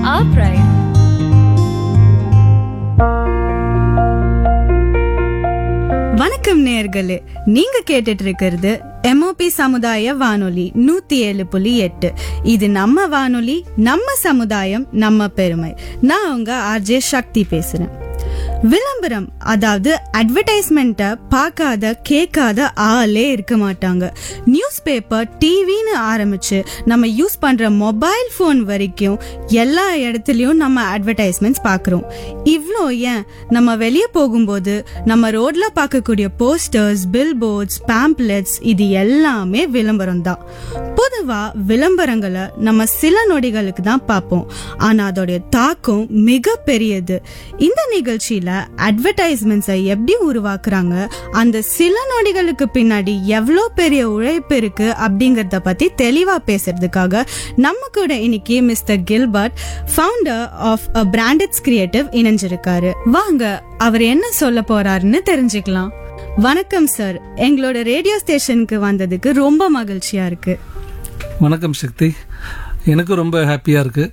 our pride. வணக்கம் நேர்களே நீங்க கேட்டுட்டு இருக்கிறது எம்ஓபி சமுதாய வானொலி நூத்தி ஏழு புள்ளி எட்டு இது நம்ம வானொலி நம்ம சமுதாயம் நம்ம பெருமை நான் உங்க ஆர்ஜே சக்தி பேசுறேன் விளம்பரம் அதாவது அட்வர்டைஸ்மெண்ட்டை பார்க்காத கேட்காத ஆளே இருக்க மாட்டாங்க நியூஸ் பேப்பர் டிவின்னு ஆரம்பிச்சு நம்ம யூஸ் பண்ற மொபைல் ஃபோன் வரைக்கும் எல்லா இடத்துலயும் நம்ம அட்வர்டைஸ்மெண்ட்ஸ் பார்க்குறோம் இவ்வளோ ஏன் நம்ம வெளியே போகும்போது நம்ம ரோட்ல பார்க்கக்கூடிய போஸ்டர்ஸ் பில் போர்ட்ஸ் பேம்ப்ளெட்ஸ் இது எல்லாமே விளம்பரம் தான் பொதுவா விளம்பரங்களை நம்ம சில நொடிகளுக்கு தான் பார்ப்போம் ஆனா அதோடைய தாக்கம் மிக பெரியது இந்த நிகழ்ச்சியில அட்வர்டைஸ்மெண்ட்ஸை எப்படி உருவாக்குறாங்க அந்த சில நொடிகளுக்கு பின்னாடி எவ்வளோ பெரிய உழைப்பு இருக்கு அப்படிங்கறத பத்தி தெளிவா பேசுறதுக்காக நம்ம கூட இன்னைக்கு mister Gilbert founder of a brandeds creative இணைஞ்சிருக்காரு வாங்க அவர் என்ன சொல்ல போறாருன்னு தெரிஞ்சுக்கலாம் வணக்கம் சார் எங்களோட ரேடியோ ஸ்டேஷனுக்கு வந்ததுக்கு ரொம்ப மகிழ்ச்சியா இருக்கு வணக்கம் சக்தி எனக்கும் ரொம்ப ஹாப்பியாக இருக்குது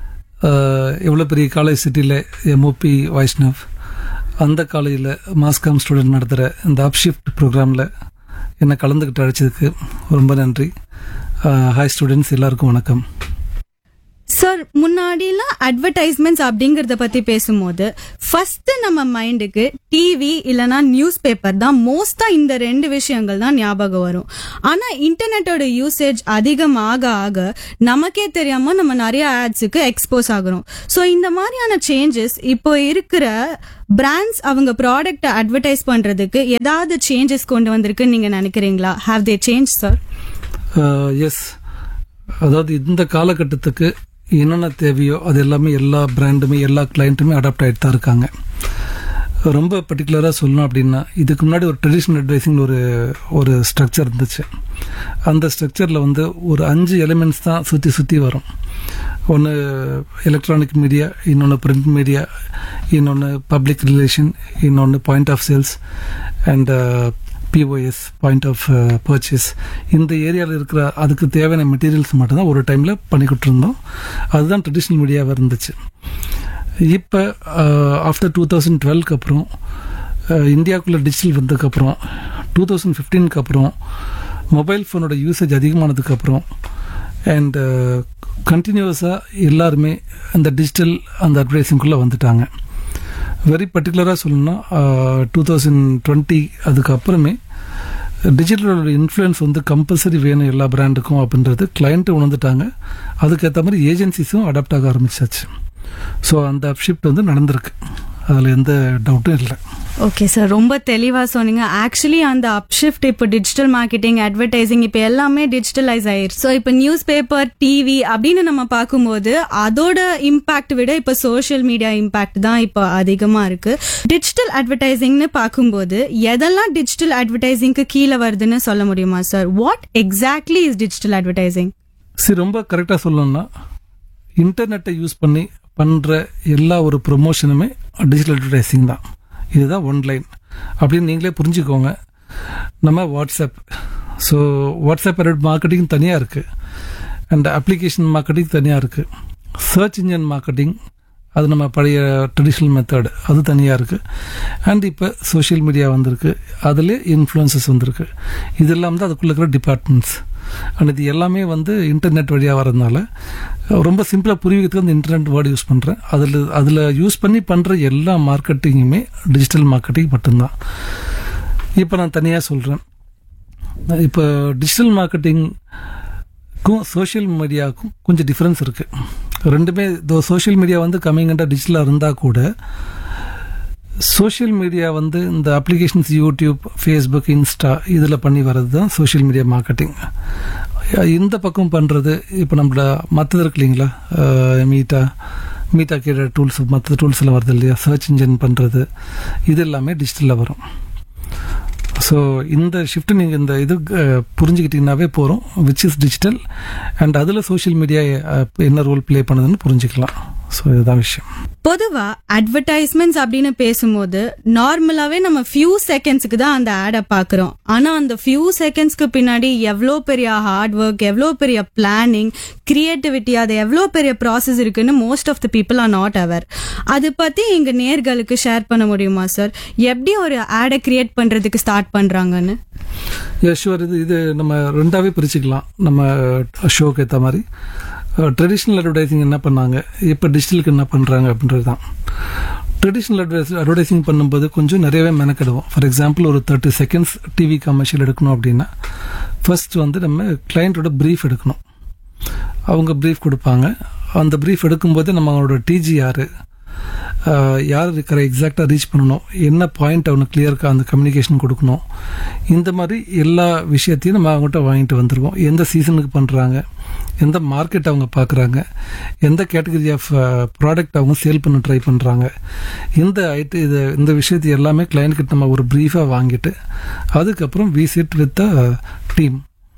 எவ்வளோ பெரிய காலேஜ் சிட்டியில் எம்ஓபி வைஷ்ணவ் அந்த காலேஜில் மாஸ்காம் ஸ்டூடெண்ட் நடத்துகிற இந்த அப்ஷிஃப்ட் ப்ரோக்ராமில் என்னை கலந்துக்கிட்டு அழைச்சதுக்கு ரொம்ப நன்றி ஹாய் ஸ்டூடெண்ட்ஸ் எல்லாருக்கும் வணக்கம் சார் முன்னாடிலாம் அட்வர்டைஸ்மெண்ட்ஸ் அப்படிங்கறத பத்தி பேசும்போது ஃபர்ஸ்ட் நம்ம மைண்டுக்கு டிவி இல்லனா நியூஸ் பேப்பர் தான் மோஸ்டா இந்த ரெண்டு விஷயங்கள் தான் ஞாபகம் வரும் ஆனா இன்டர்நெட்டோட யூசேஜ் அதிகமாக ஆக நமக்கே தெரியாம நம்ம நிறைய ஆட்ஸுக்கு எக்ஸ்போஸ் ஆகுறோம் ஸோ இந்த மாதிரியான சேஞ்சஸ் இப்போ இருக்கிற பிராண்ட்ஸ் அவங்க ப்ராடக்ட்டை அட்வர்டைஸ் பண்றதுக்கு ஏதாவது சேஞ்சஸ் கொண்டு வந்திருக்குன்னு நீங்க நினைக்கிறீங்களா have they change sir yes அதாவது இந்த காலகட்டத்துக்கு என்னென்ன தேவையோ அது எல்லாமே எல்லா பிராண்டுமே எல்லா கிளைண்ட்டுமே அடாப்ட் ஆகிட்டு தான் இருக்காங்க ரொம்ப பர்டிகுலராக சொல்லணும் அப்படின்னா இதுக்கு முன்னாடி ஒரு ட்ரெடிஷ்னல் அட்வைசிங் ஒரு ஒரு ஸ்ட்ரக்சர் இருந்துச்சு அந்த ஸ்ட்ரக்சரில் வந்து ஒரு அஞ்சு எலிமெண்ட்ஸ் தான் சுற்றி சுற்றி வரும் ஒன்று எலக்ட்ரானிக் மீடியா இன்னொன்று பிரிண்ட் மீடியா இன்னொன்று பப்ளிக் ரிலேஷன் இன்னொன்று point of sales and POS point of purchase இந்த ஏரியாவில் இருக்கிற அதுக்கு தேவையான மெட்டீரியல்ஸ் மட்டும்தான் ஒரு டைமில் பண்ணிக்கிட்டு இருந்தோம் அதுதான் ட்ரெடிஷ்னல் மீடியாவாக இருந்துச்சு இப்போ ஆஃப்டர் டூ தௌசண்ட் டுவெல்க்கு அப்புறம் இந்தியாவுக்குள்ளே டிஜிட்டல் வந்ததுக்கப்புறம் டூ தௌசண்ட் ஃபிஃப்டீனுக்கு அப்புறம் மொபைல் ஃபோனோட யூசேஜ் அதிகமானதுக்கப்புறம் அண்ட் கண்டினியூஸாக எல்லாருமே அந்த டிஜிட்டல் அந்த அட்வர்டைஸிங்குள்ளே வந்துட்டாங்க வெரி பர்டிகுலராக சொல்லணும்னா டூ தௌசண்ட் டுவெண்ட்டி அதுக்கப்புறமே டிஜிட்டலோட இன்ஃப்ளூயன்ஸ் வந்து கம்பல்சரி வேணும் எல்லா பிராண்டுக்கும் அப்படின்றது கிளைண்ட்டு உணர்ந்துட்டாங்க அதுக்கேற்ற மாதிரி ஏஜென்சிஸும் அடாப்ட் ஆக ஆரம்பிச்சாச்சு ஸோ அந்த அப்ஷிஃப்ட் வந்து நடந்திருக்கு அதில் எந்த டவுட்டும் இல்லை ஓகே சார் ரொம்ப தெளிவா சொன்னீங்க ஆக்சுவலி அந்த அப்ஷிஃப்ட் இப்போ டிஜிட்டல் மார்க்கெட்டிங் அட்வர்டைசிங் இப்போ எல்லாமே டிஜிட்டலைஸ் ஆயிருச்சு ஸோ இப்போ நியூஸ் பேப்பர் டிவி அப்படின்னு நம்ம பார்க்கும்போது அதோட இம்பாக்ட் விட இப்போ சோஷியல் மீடியா இம்பாக்ட் தான் இப்போ அதிகமா இருக்கு டிஜிட்டல் அட்வர்டைசிங்னு பார்க்கும்போது எதெல்லாம் டிஜிட்டல் அட்வர்டைசிங்க்கு கீழே வருதுன்னு சொல்ல முடியுமா sir what exactly is digital advertising சரி ரொம்ப கரெக்டாக சொல்லணும்னா இன்டர்நெட்டை யூஸ் பண்ணி பண்ணுற எல்லா ஒரு ப்ரொமோஷனுமே டிஜிட்டல் அட்வர்டைசிங் தான் இதுதான் ஒன்லைன் அப்படின்னு நீங்களே புரிஞ்சுக்கோங்க நம்ம வாட்ஸ்அப் ஸோ வாட்ஸ்அப் மார்க்கெட்டிங் தனியாக இருக்குது அண்ட் அப்ளிகேஷன் மார்க்கெட்டிங் தனியாக இருக்குது சர்ச் இன்ஜின் மார்க்கெட்டிங் அது நம்ம பழைய ட்ரெடிஷ்னல் மெத்தட் அது தனியாக இருக்குது அண்ட் இப்போ சோஷியல் மீடியா வந்திருக்கு அதில் இன்ஃப்ளூயன்சஸ் வந்திருக்கு இதெல்லாம் தான் அதுக்குள்ளே இருக்கிற டிபார்ட்மெண்ட்ஸ் அண்ட் இது எல்லாமே வந்து இன்டர்நெட் வழியாக வரதுனால ரொம்ப சிம்பிளாக புரிவிக்கிறதுக்கு அந்த இன்டர்நெட் வேர்டு யூஸ் பண்ணுறேன் அதில் அதில் யூஸ் பண்ணி பண்ணுற எல்லா மார்க்கெட்டிங்குமே டிஜிட்டல் மார்க்கெட்டிங் மட்டும்தான் இப்போ நான் தனியாக சொல்கிறேன் இப்போ டிஜிட்டல் மார்க்கெட்டிங்க்கும் சோஷியல் மீடியாவுக்கும் கொஞ்சம் டிஃப்ரென்ஸ் இருக்குது ரெண்டுமே சோஷியல் மீடியா வந்து கம்மிங்கண்டாக டிஜிட்டலாக இருந்தால் கூட சோஷியல் மீடியா வந்து இந்த அப்ளிகேஷன்ஸ் யூடியூப் ஃபேஸ்புக் இன்ஸ்டா இதில் பண்ணி வர்றது தான் சோஷியல் மீடியா மார்க்கெட்டிங் இந்த பக்கம் பண்ணுறது இப்போ நம்மளோட மற்றது இருக்கு இல்லைங்களா மீட்டா மீட்டா கீழே டூல்ஸ் மற்ற டூல்ஸில் வருது இல்லையா சர்ச் இன்ஜின் பண்ணுறது இது எல்லாமே டிஜிட்டலில் வரும் ஸோ இந்த ஷிஃப்ட் நீங்கள் இந்த இது புரிஞ்சுக்கிட்டிங்கனாவே போகிறோம் விச் இஸ் டிஜிட்டல் அண்ட் அதில் சோஷியல் மீடியா என்ன ரோல் ப்ளே பண்ணுதுன்னு புரிஞ்சுக்கலாம் ஸோ இதுதான் விஷயம் பொதுவா அட்வர்டைஸ்மெண்ட்ஸ் அப்படின்னு பேசும்போது நார்மலாவே நம்ம ஃபியூ செகண்ட்ஸ்க்கு தான் அந்த ஆடை பாக்குறோம் ஆனா அந்த ஃபியூ செகண்ட்ஸ்க்கு பின்னாடி எவ்வளோ பெரிய ஹார்ட் ஒர்க் எவ்வளோ பெரிய பிளானிங் கிரியேட்டிவிட்டி அது எவ்வளோ பெரிய ப்ராசஸ் இருக்குன்னு most of the people are not aware அது பத்தி எங்க நேர்களுக்கு ஷேர் பண்ண முடியுமா சார் எப்படி ஒரு ஆடை கிரியேட் பண்றதுக்கு ஸ்டார்ட் பண்றாங்கன்னு யஷ்வர் இது இது நம்ம ரெண்டாவே பிரிச்சுக்கலாம் நம்ம ஷோக்கு ஏற்ற மாதிரி ட்ரெடிஷ்னல் அட்வர்டைசிங் என்ன பண்ணாங்க இப்போ டிஜிட்டலுக்கு என்ன பண்ணுறாங்க அப்படின்றது தான் ட்ரெடிஷ்னல் அட்வர்டைஸ் அட்வர்டைசிங் பண்ணும்போது கொஞ்சம் நிறையவே மெனக்கிடுவோம் ஃபார் எக்ஸாம்பிள் ஒரு தேர்ட்டி செகண்ட்ஸ் டிவி கமர்ஷியல் எடுக்கணும் அப்படின்னா ஃபர்ஸ்ட் வந்து நம்ம கிளையண்ட்டோட ப்ரீஃப் எடுக்கணும் அவங்க ப்ரீஃப் கொடுப்பாங்க அந்த ப்ரீஃப் எடுக்கும்போது நம்ம அவங்களோட டிஜி யார் யார் இருக்கிற எக்ஸாக்டாக ரீச் பண்ணணும் என்ன பாயிண்ட் அவனுக்கு கிளியருக்கு அந்த கம்யூனிகேஷன் கொடுக்கணும் இந்த மாதிரி எல்லா விஷயத்தையும் நம்ம அவங்ககிட்ட வாங்கிட்டு வந்துருக்கோம் எந்த சீசனுக்கு பண்ணுறாங்க எந்த மார்க்கெட் அவங்க பார்க்குறாங்க எந்த கேட்டகரி ஆஃப் ப்ராடக்ட் அவங்க சேல் பண்ண ட்ரை பண்ணுறாங்க இந்த ஐட்டு இது இந்த விஷயத்தை எல்லாமே client கிட்ட நம்ம ஒரு ப்ரீஃபாக வாங்கிட்டு அதுக்கப்புறம் வி சிட் வித் டீம்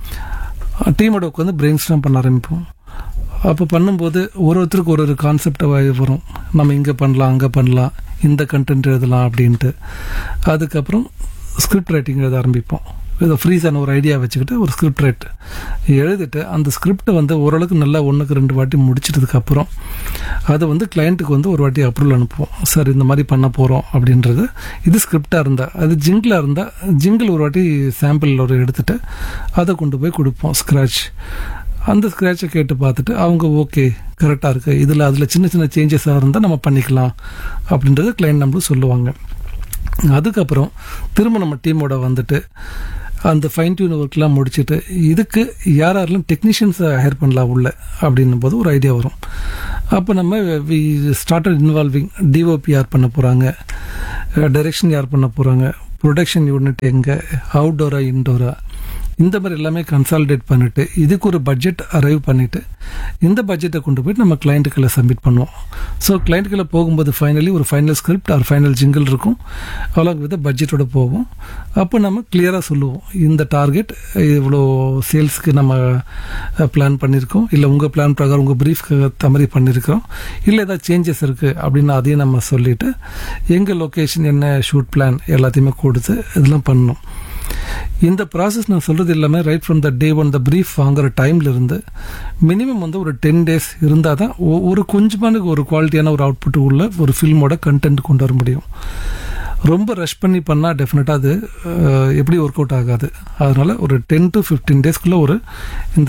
டீமோட உட்காந்து பிரெயின் ஸ்டாம் பண்ண ஆரம்பிப்போம் அப்போ பண்ணும்போது ஒரு ஒருத்தருக்கு ஒரு ஒரு கான்செப்ட் வரும் நம்ம இங்கே பண்ணலாம் அங்கே பண்ணலாம் இந்த கண்டென்ட் எழுதலாம் அப்படின்ட்டு அதுக்கப்புறம் ஸ்கிரிப்ட் ரைட்டிங் எழுத ஆரம்பிப்போம் இதை ஃப்ரீஸான ஒரு ஐடியா வச்சுக்கிட்டு ஒரு ஸ்கிரிப்ட் ரைட் எழுதிட்டு அந்த ஸ்கிரிப்டை வந்து ஓரளவுக்கு நல்லா ஒன்றுக்கு ரெண்டு வாட்டி முடிச்சிட்டதுக்கப்புறம் அதை வந்து கிளையண்ட்டுக்கு வந்து ஒரு வாட்டி அப்ரூவல் அனுப்புவோம் சார் இந்த மாதிரி பண்ண போகிறோம் அப்படின்றது இது ஸ்கிரிப்டாக இருந்தால் அது ஜிங்கிளாக இருந்தால் ஜிங்கிள் ஒரு வாட்டி சாம்பிள் ஒரு எடுத்துட்டு அதை கொண்டு போய் கொடுப்போம் ஸ்க்ராட்ச் அந்த ஸ்க்ராட்சை கேட்டு பார்த்துட்டு அவங்க ஓகே கரெக்டாக இருக்குது இதில் அதில் சின்ன சின்ன சேஞ்சஸாக இருந்தால் நம்ம பண்ணிக்கலாம் அப்படின்றது கிளைண்ட் நம்மளும் சொல்லுவாங்க அதுக்கப்புறம் திரும்ப நம்ம டீமோட வந்துட்டு அந்த ஃபைன் டியூன் ஒர்க்லாம் முடிச்சுட்டு இதுக்கு யார் யாரெல்லாம் டெக்னீஷியன்ஸை ஹையர் பண்ணலாம் உள்ள அப்படின்னும் போது ஒரு ஐடியா வரும் அப்போ நம்ம வி ஸ்டார்டட் இன்வால்விங் டிஓபி யார் பண்ண போகிறாங்க டைரெக்ஷன் யார் பண்ண போகிறாங்க ப்ரொடக்ஷன் யூனிட் எங்கே அவுட்டோரா இன்டோரா இந்த மாதிரி எல்லாமே கன்சாலிடேட் பண்ணிட்டு இதுக்கு ஒரு பட்ஜெட் அரைவ் பண்ணிட்டு இந்த பட்ஜெட்டை கொண்டு போய் நம்ம கிளைண்ட்டுக்களை சப்மிட் பண்ணுவோம் ஸோ கிளைண்ட்டுக்களை போகும்போது ஃபைனலி ஒரு final script or final jingle இருக்கும் அலாங் வித் பட்ஜெட்டோட போகும் அப்போ நம்ம கிளியராக சொல்லுவோம் இந்த டார்கெட் இவ்வளோ சேல்ஸ்க்கு நம்ம பிளான் பண்ணியிருக்கோம் இல்லை உங்கள் பிளான் பிரகாரம் உங்கள் ப்ரீஃப்க்கு ஏற்ற மாதிரி பண்ணியிருக்கிறோம் இல்லை ஏதாவது சேஞ்சஸ் இருக்குது அப்படின்னு அதையும் நம்ம சொல்லிவிட்டு எங்கள் லொக்கேஷன் என்ன ஷூட் பிளான் எல்லாத்தையுமே கொடுத்து இதெல்லாம் பண்ணணும் இந்த ப்ராசஸ் நான் சொல்கிறது எல்லாமே right from the day one the brief வாங்குற டைம்ல இருந்து மினிமம் வந்து ஒரு டென் டேஸ் இருந்தால் தான் ஒ- ஒரு கொஞ்சமான ஒரு குவாலிட்டியான ஒரு அவுட்புட் உள்ள ஒரு ஃபில்மோட கண்டென்ட் கொண்டு வர முடியும் ரொம்ப ரஷ் பண்ணி பண்ணால் டெஃபினட்டாக அது அஹ், எப்படி ஒர்க் அவுட் ஆகாது அதனால ஒரு டென் டு ஃபிஃப்டீன் டேஸ்க்குள்ளே ஒரு இந்த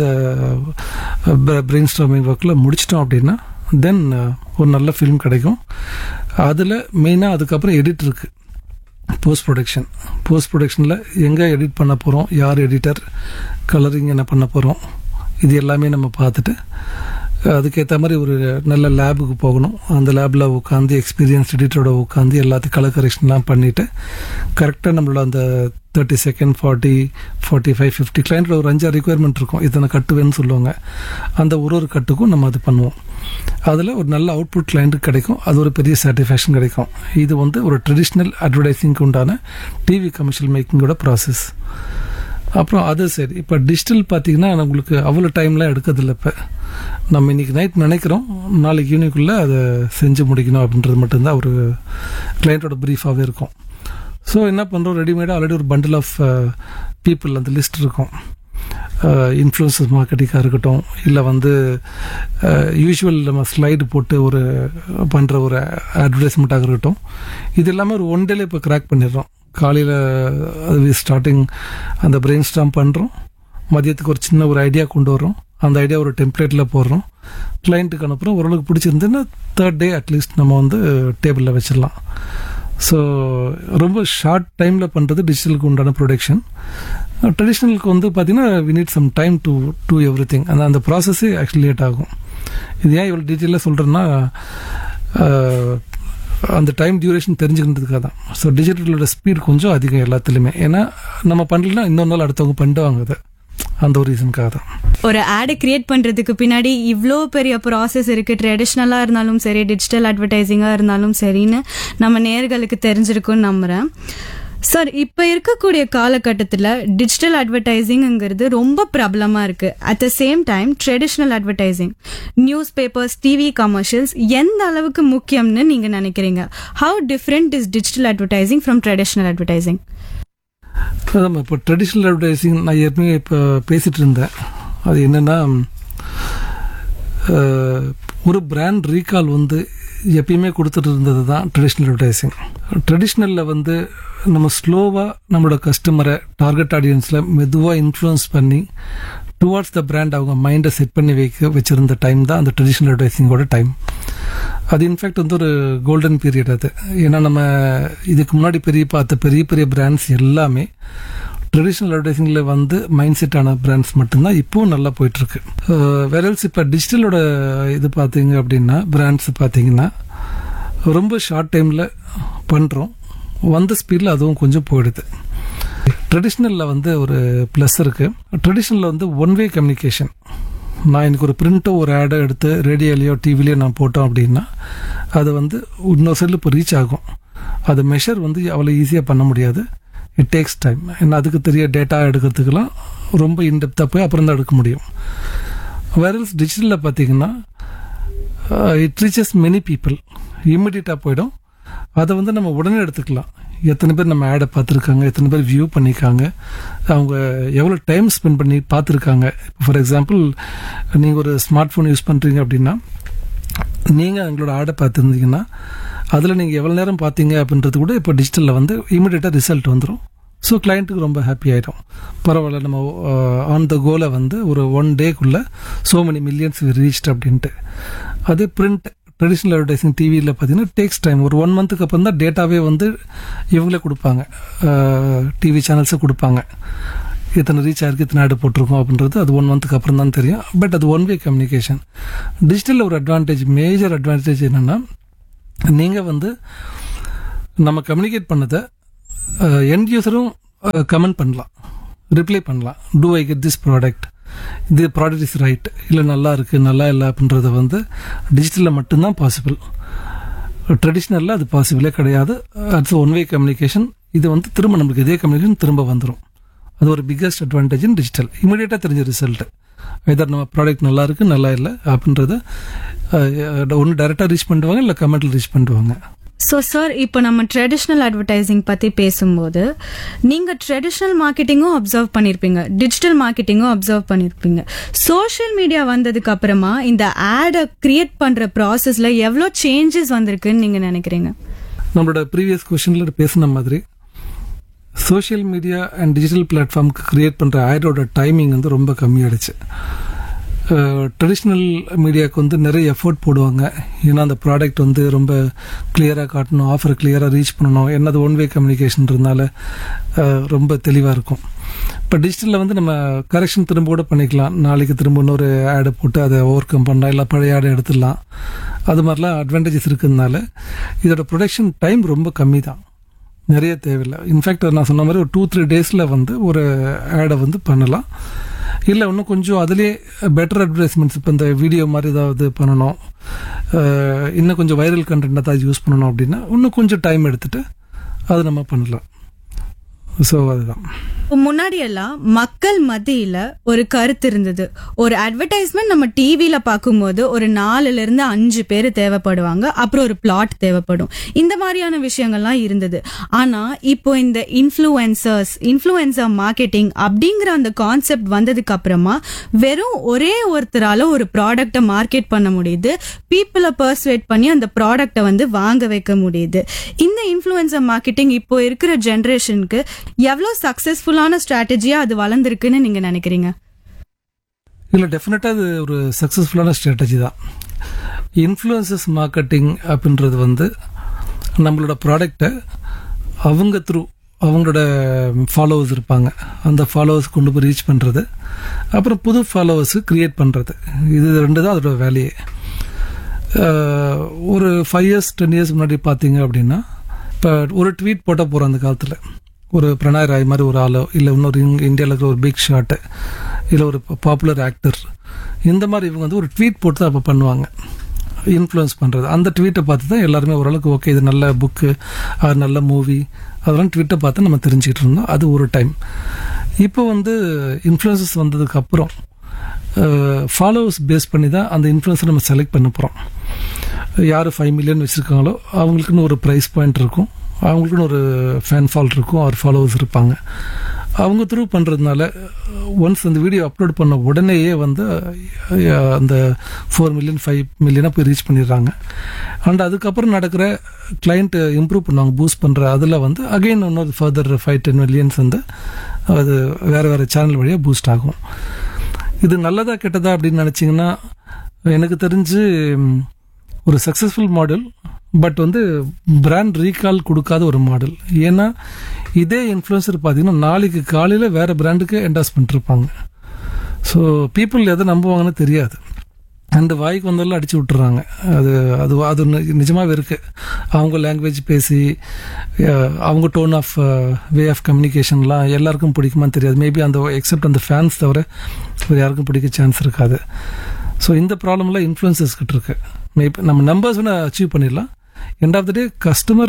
பிரெயின் ஸ்டாமிங் ஒர்க்கில் முடிச்சிட்டோம் அப்படின்னா தென் ஒரு நல்ல ஃபிலிம் கிடைக்கும் அதில் மெயினாக அதுக்கப்புறம் எடிட் இருக்குது போஸ்ட் ப்ரொடக்ஷன் போஸ்ட் ப்ரொடக்ஷனில் எங்கே எடிட் பண்ண போகிறோம் யார் எடிட்டர் கலரிங் என்ன பண்ண போகிறோம் இது எல்லாமே நம்ம பார்த்துட்டு அதுக்கேற்ற மாதிரி ஒரு நல்ல லேபுக்கு போகணும் அந்த லேபில் உட்காந்து எக்ஸ்பீரியன்ஸ் எடிட்டரோட உட்காந்து எல்லாத்தையும் கலர் கரெக்ஷன்லாம் பண்ணிவிட்டு கரெக்டாக நம்மளோட அந்த thirty second forty forty five fifty கிளைண்ட்டில் ஒரு அஞ்சாறு ரிக்குவயர்மெண்ட் இருக்கும் இத்தனை கட்டுவேன்னு சொல்லுவாங்க அந்த ஒரு ஒரு கட்டுக்கும் நம்ம அது பண்ணுவோம் அதில் ஒரு நல்ல அவுட்புட் கிளைண்ட்டுக்கு கிடைக்கும் அது ஒரு பெரிய சாட்டிஸ்ஃபேக்ஷன் கிடைக்கும் இது வந்து ஒரு ட்ரெடிஷ்னல் அட்வர்டைசிங்க்கு உண்டான டிவி கமர்ஷியல் மேக்கிங்கோட ப்ராசஸ் அப்புறம் அது சரி இப்போ டிஜிட்டல் பார்த்தீங்கன்னா உங்களுக்கு அவ்வளோ டைம்லாம் எடுக்கிறதில்ல இப்போ நம்ம இன்னைக்கு நைட் நினைக்கிறோம் நாளைக்கு ஈவினிங்குள்ளே அதை செஞ்சு முடிக்கணும் அப்படின்றது மட்டும்தான் ஒரு கிளைண்ட்டோட ப்ரீஃபாகவே இருக்கும் ஸோ என்ன பண்ணுறோம் ரெடிமேடாக ஆல்ரெடி ஒரு பண்டில் ஆஃப் பீப்புள் அந்த லிஸ்ட் இருக்கும் இன்ஃப்ளூயன்சஸ் மார்க்கெட்டிங்காக இருக்கட்டும் இல்லை வந்து யூஷுவல் நம்ம ஸ்லைடு போட்டு ஒரு பண்ணுற ஒரு அட்வர்டைஸ்மெண்ட்டாக இருக்கட்டும் இது எல்லாமே ஒரு ஒன் டேல இப்போ கிராக் பண்ணிடுறோம் காலையில் அது ஸ்டார்டிங் அந்த பிரெயின் ஸ்டாம் பண்ணுறோம் மதியத்துக்கு ஒரு சின்ன ஒரு ஐடியா கொண்டு வரோம் அந்த ஐடியா ஒரு டெம்ப்ளேட்டில் போடுறோம் கிளைண்ட்டுக்கு அனுப்புகிறோம் ஓரளவுக்கு பிடிச்சிருந்துன்னா தேர்ட் டே அட்லீஸ்ட் நம்ம வந்து டேபிளில் வச்சிடலாம் ஸோ ரொம்ப ஷார்ட் டைமில் பண்ணுறது டிஜிட்டலுக்கு உண்டான ப்ரொடக்ஷன் ட்ரெடிஷ்னலுக்கு வந்து பார்த்தீங்கன்னா we need some time to do everything அந்த அந்த ப்ராசஸே ஆக்சுவலி லேட் ஆகும் இது ஏன் இவ்வளோ டீட்டெயிலாக சொல்கிறேன்னா அந்த டைம் டியூரேஷன் தெரிஞ்சுக்கிறதுக்காக தான் ஸோ டிஜிட்டலோட ஸ்பீட் கொஞ்சம் அதிகம் எல்லாத்துலேயுமே ஏன்னா நம்ம பண்ணலன்னா இன்னொரு நாள் அடுத்தவங்க பண்ணிடுவாங்க அதை அந்த ஒரு ரீசனுக்காக தான் ஒரு ஆடை கிரியேட் பண்றதுக்கு பின்னாடி இவ்ளோ பெரிய ப்ராசஸ் இருக்கு ட்ரெடிஷ்னலா இருந்தாலும் சரி டிஜிட்டல் அட்வர்டைசிங்கா இருந்தாலும் சரின்னு நம்ம நேர்களுக்கு தெரிஞ்சிருக்கும்னு நம்புறேன் சார் இப்ப இருக்கக்கூடிய காலகட்டத்துல டிஜிட்டல் அட்வர்டைசிங்ங்கிறது ரொம்ப பிரபலமா இருக்கு at the same time traditional advertising newspapers TV commercials எந்த அளவுக்கு முக்கியம்னு நீங்க நினைக்கிறீங்க how different is digital advertising from traditional advertising அதான் இப்போ ட்ரெடிஷ்னல் அட்வர்டைசிங் நான் ஏற்கனவே இப்போ பேசிட்டு இருந்தேன் அது என்னன்னா அஹ், ஒரு பிராண்ட் ரீகால் வந்து எப்பயுமே கொடுத்துட்டு இருந்தது தான் ட்ரெடிஷ்னல் அட்வர்டைசிங் ட்ரெடிஷ்னலில் வந்து நம்ம ஸ்லோவாக நம்மளோட கஸ்டமரை டார்கெட் ஆடியன்ஸில் மெதுவாக இன்ஃப்ளூயன்ஸ் பண்ணி டுவார்ட்ஸ் த பிராண்ட் அவங்க மைண்டை செட் பண்ணி வைக்க வச்சிருந்த டைம் தான் அந்த ட்ரெடிஷ்னல் அட்வர்டைசிங்கோட டைம் அது இன்ஃபேக்ட் வந்து ஒரு கோல்டன் பீரியட் அது ஏன்னா நம்ம இதுக்கு முன்னாடி பெரிய பார்த்த பெரிய பெரிய பிராண்ட்ஸ் எல்லாமே ட்ரெடிஷ்னல் அட்வர்டைசிங்கில் வந்து மைண்ட் செட் ஆன பிராண்ட்ஸ் மட்டும்தான் இப்போவும் நல்லா போயிட்டு இருக்கு வெரல்ஸ் இப்போ டிஜிட்டலோட இது பார்த்தீங்க அப்படின்னா பிராண்ட்ஸ் பார்த்தீங்கன்னா ரொம்ப ஷார்ட் டைமில் பண்ணுறோம் வந்த ஸ்பீடில் அதுவும் கொஞ்சம் போயிடுது ட்ரெடிஷ்னலில் வந்து ஒரு ப்ளஸ் இருக்கு ட்ரெடிஷ்னலில் வந்து ஒன் வே கம்யூனிகேஷன் நான் எனக்கு ஒரு பிரிண்ட்டோ ஒரு ஆடோ எடுத்து ரேடியோலையோ டிவிலையோ நான் போட்டோம் அப்படின்னா அது வந்து இன்னொரு சைடில் இப்போ ரீச் ஆகும் அது மெஷர் வந்து அவ்வளோ ஈஸியாக பண்ண முடியாது இட் டேக்ஸ் டைம் ஏன்னா அதுக்கு தெரிய டேட்டா எடுக்கிறதுக்கெல்லாம் ரொம்ப இன்டெப்த்தாக போய் அப்புறம் தான் எடுக்க முடியும் வேரல்ஸ் டிஜிட்டலில் பார்த்தீங்கன்னா இட் ரீச்சஸ் மெனி பீப்புள் இம்மிடியட்டாக போயிடும் அதை வந்து நம்ம உடனே எடுத்துக்கலாம் எத்தனை பேர் நம்ம ஆடை பார்த்துருக்காங்க எத்தனை பேர் வியூ பண்ணியிருக்காங்க அவங்க எவ்வளோ டைம் ஸ்பெண்ட் பண்ணி பார்த்துருக்காங்க ஃபார் எக்ஸாம்பிள் நீங்கள் ஒரு ஸ்மார்ட் ஃபோன் யூஸ் பண்ணுறீங்க அப்படின்னா நீங்கள் எங்களோட ஆடை பார்த்துருந்தீங்கன்னா அதில் நீங்கள் எவ்வளோ நேரம் பார்த்தீங்க அப்படின்றது கூட இப்போ டிஜிட்டலில் வந்து இமீடியட்டாக ரிசல்ட் வந்துடும் ஸோ கிளைண்ட்டுக்கு ரொம்ப ஹாப்பி ஆகிடும் பரவாயில்ல நம்ம ஆன் த கோலை வந்து ஒரு ஒன் டேக்குள்ளே ஸோ மெனி மில்லியன்ஸ் ரீச்ட் அப்படின்ட்டு அதே பிரிண்ட் ட்ரெடிஷ்னல் அட்வர்டைசிங் டிவியில் பார்த்தீங்கன்னா டேக்ஸ் டைம் ஒரு ஒன் மந்த்துக்கு அப்புறம் தான் டேட்டாவே வந்து இவங்களே கொடுப்பாங்க டிவி சேனல்ஸே கொடுப்பாங்க இத்தனை ரீச் ஆயிருக்கு இத்தனை ஆடு போட்டிருக்கோம் அப்படின்றது அது ஒன் மந்த்துக்கு அப்புறம் தான் தெரியும் பட் அது ஒன் வே கம்யூனிகேஷன் டிஜிட்டலில் ஒரு அட்வான்டேஜ் மேஜர் அட்வான்டேஜ் என்னென்னா நீங்கள் வந்து நம்ம கம்யூனிகேட் பண்ணதை எண்ட் யூஸரும் கமெண்ட் பண்ணலாம் ரிப்ளை பண்ணலாம் do I get this product இது ப்ராடக்ட் இஸ் ரைட் இல்லை நல்லா இருக்குது நல்லா இல்லை அப்படின்றத வந்து டிஜிட்டலில் மட்டும்தான் பாசிபிள் ட்ரெடிஷ்னலில் அது பாசிபிளே கிடையாது அட்ஸ் ஒன் வே கம்யூனிகேஷன் இது வந்து திரும்ப நம்மளுக்கு இதே கம்யூனிகேஷன் திரும்ப வந்துடும் அது ஒரு பிக்கஸ்ட் அட்வான்டேஜ் இன் டிஜிட்டல் இமீடியட்டாக தெரிஞ்ச ரிசல்ட் எதர் நம்ம ப்ராடக்ட் நல்லா இருக்கு நல்லா இல்லை அப்படின்றத ஒன்று டைரெக்டாக ரீச் பண்ணுவாங்க இல்லை கமெண்ட்டில் ரீச் பண்ணுவாங்க ஸோ சார் இப்போ நம்ம ட்ரெடிஷ்னல் அட்வர்டைசிங் பற்றி பேசும்போது நீங்கள் ட்ரெடிஷ்னல் மார்க்கெட்டிங்கும் அப்சர்வ் பண்ணியிருப்பீங்க டிஜிட்டல் மார்க்கெட்டிங்கும் அப்சர்வ் பண்ணியிருப்பீங்க சோஷியல் மீடியா வந்ததுக்கு அப்புறமா இந்த ஆடை கிரியேட் பண்ணுற ப்ராசஸில் எவ்வளோ சேஞ்சஸ் வந்திருக்குன்னு நீங்கள் நினைக்கிறீங்க நம்மளோட ப்ரீவியஸ் கொஷனில் பேசின மாதிரி சோஷியல் மீடியா அண்ட் டிஜிட்டல் பிளாட்ஃபார்முக்கு கிரியேட் பண்ணுற ஆடோட டைமிங் வந்து ரொம்ப கம்மியாயிடுச்சு ட்ரெடிஷ்னல் மீடியாவுக்கு வந்து நிறைய எஃபோர்ட் போடுவாங்க ஏன்னா அந்த ப்ராடக்ட் வந்து ரொம்ப கிளியராக காட்டணும் ஆஃபர் கிளியராக ரீச் பண்ணணும் என்னது ஒன் வே கம்யூனிகேஷன்றதுனால ரொம்ப தெளிவாக இருக்கும் இப்போ டிஜிட்டலில் வந்து நம்ம கரெக்ஷன் திரும்ப கூட பண்ணிக்கலாம் நாளைக்கு திரும்ப இன்னொரு ஆடை போட்டு அதை ஓவர் கம் பண்ணலாம் இல்லை பழைய ஆடை எடுத்துடலாம் அது மாதிரிலாம் அட்வான்டேஜஸ் இருக்கிறதுனால இதோட ப்ரொடக்ஷன் டைம் ரொம்ப கம்மி தான் நிறைய தேவையில்லை இன்ஃபேக்ட் நான் சொன்ன மாதிரி ஒரு டூ த்ரீ டேஸில் வந்து ஒரு ஆடை வந்து பண்ணலாம் இல்லை இன்னும் கொஞ்சம் அதிலே பெட்டர் அட்வர்டைஸ்மெண்ட்ஸ் இப்போ இந்த வீடியோ மாதிரி ஏதாவது பண்ணணும் இன்னும் கொஞ்சம் வைரல் கண்டென்ட் ஏதாவது யூஸ் பண்ணணும் அப்படின்னா இன்னும் கொஞ்சம் டைம் எடுத்துட்டு அது நம்ம பண்ணலாம் ஸோ அதுதான் முன்னாடி எல்லாம் மக்கள் மத்தியில ஒரு கருத்து இருந்தது ஒரு அட்வர்டைஸ்மெண்ட் நம்ம டிவில பார்க்கும்போது ஒரு நாலுல இருந்து அஞ்சு பேர் தேவைப்படுவாங்க அப்புறம் ஒரு பிளாட் தேவைப்படும் இந்த மாதிரியான விஷயங்கள்லாம் இருந்தது ஆனா இப்போ இந்த இன்ஃப்ளூயன்சர்ஸ் இன்ஃப்ளூயன்சர் மார்க்கெட்டிங் அப்படிங்கிற அந்த கான்செப்ட் வந்ததுக்கு அப்புறமா வெறும் ஒரே ஒருத்தரால ஒரு ப்ராடக்டை மார்க்கெட் பண்ண முடியுது பீப்புளை பர்சுவேட் பண்ணி அந்த ப்ராடக்டை வந்து வாங்க வைக்க முடியுது இந்த இன்ஃப்ளூயன்சர் மார்க்கெட்டிங் இப்போ இருக்கிற ஜென்ரேஷனுக்கு எவ்வளவு சக்சஸ்ஃபுல்லான ஸ்ட்ராட்டஜியா அது வளர்ந்துருக்குன்னு நீங்க நினைக்கிறீங்க இல்லை டெஃபினட்டாக அது ஒரு சக்ஸஸ்ஃபுல்லான ஸ்ட்ராட்டஜி தான் இன்ஃப்ளூயன்சஸ் மார்க்கெட்டிங் அப்படின்றது வந்து நம்மளோட ப்ராடக்டை அவங்க த்ரூ அவங்களோட ஃபாலோவர்ஸ் இருப்பாங்க அந்த ஃபாலோவர்ஸ் கொண்டு போய் ரீச் பண்ணுறது அப்புறம் புது ஃபாலோவர்ஸு க்ரியேட் பண்ணுறது இது ரெண்டு தான் அதோட வேலையே ஒரு ஃபைவ் இயர்ஸ் டென் இயர்ஸ் முன்னாடி பார்த்தீங்க அப்படின்னா இப்போ ஒரு ட்வீட் போட்டால் போகிறோம் அந்த காலத்தில் ஒரு பிரணாய் ராய் மாதிரி ஒரு ஆளோ இல்லை இன்னொரு இந்தியாவில் இருக்கிற ஒரு பிக் ஷாட்டு இல்லை ஒரு பாப்புலர் ஆக்டர் இந்த மாதிரி இவங்க வந்து ஒரு ட்வீட் போட்டு தான் அப்போ பண்ணுவாங்க இன்ஃப்ளூயன்ஸ் பண்ணுறது அந்த ட்வீட்டை பார்த்து தான் எல்லாருமே ஓரளவுக்கு ஓகே இது நல்ல புக்கு அது நல்ல மூவி அதெல்லாம் ட்விட்டை பார்த்து நம்ம தெரிஞ்சுக்கிட்டு இருந்தோம் அது ஒரு டைம் இப்போ வந்து இன்ஃப்ளூயன்சஸ் வந்ததுக்கு அப்புறம் ஃபாலோவர்ஸ் பேஸ் பண்ணி தான் அந்த இன்ஃப்ளூயன்ஸை நம்ம செலக்ட் பண்ண போகிறோம் யார் ஃபைவ் மில்லியன் வச்சுருக்காங்களோ அவங்களுக்குன்னு ஒரு ப்ரைஸ் பாயிண்ட் இருக்கும் அவங்களுக்குன்னு ஒரு ஃபேன் ஃபால் இருக்கும் அவர் ஃபாலோவர்ஸ் இருப்பாங்க அவங்க த்ரூ பண்ணுறதுனால ஒன்ஸ் அந்த வீடியோ அப்லோட் பண்ண உடனேயே வந்து அஹ், அந்த ஃபோர் மில்லியன் ஃபைவ் மில்லியனாக போய் ரீச் பண்ணிடுறாங்க அண்ட் அதுக்கப்புறம் நடக்கிற கிளைண்ட் இம்ப்ரூவ் பண்ணுவாங்க பூஸ்ட் பண்ணுற அதில் வந்து அகைன் இன்னொரு ஃபர்தர் ஃபைவ் டென் மில்லியன்ஸ் வந்து அது வேறு வேறு சேனல் வழியாக பூஸ்ட் ஆகும் இது நல்லதா கெட்டதா அப்படின்னு நினச்சிங்கன்னா எனக்கு தெரிஞ்சு ம், ஒரு சக்ஸஸ்ஃபுல் மாடல் பட் வந்து பிராண்ட் ரீகால் கொடுக்காத ஒரு மாடல் ஏன்னா இதே இன்ஃப்ளூயன்சர் பார்த்தீங்கன்னா நாளைக்கு காலையில் வேறு பிராண்டுக்கு என்டாஸ் பண்ணிருப்பாங்க ஸோ பீப்புள் எதை நம்புவாங்கன்னு தெரியாது அந்த வாய்க்கு வந்தாலும் அடிச்சு விட்டுறாங்க அது அது அது நிஜமாகவே இருக்கு அவங்க லாங்குவேஜ் பேசி அஹ், அவங்க டோன் ஆஃப் வே ஆஃப் கம்யூனிகேஷன்லாம் எல்லாருக்கும் பிடிக்குமான்னு தெரியாது மேபி அந்த எக்ஸப்ட் அந்த ஃபேன்ஸ் தவிர வேறு யாருக்கும் பிடிக்க சான்ஸ் இருக்காது ஸோ இந்த ப்ராப்ளம்லாம் இன்ஃப்ளூயன்சஸ் கிட்ட இருக்கு மேபி நம்ம நம்பர்ஸ் வேணால் அச்சீவ் பண்ணிடலாம் end of the day customer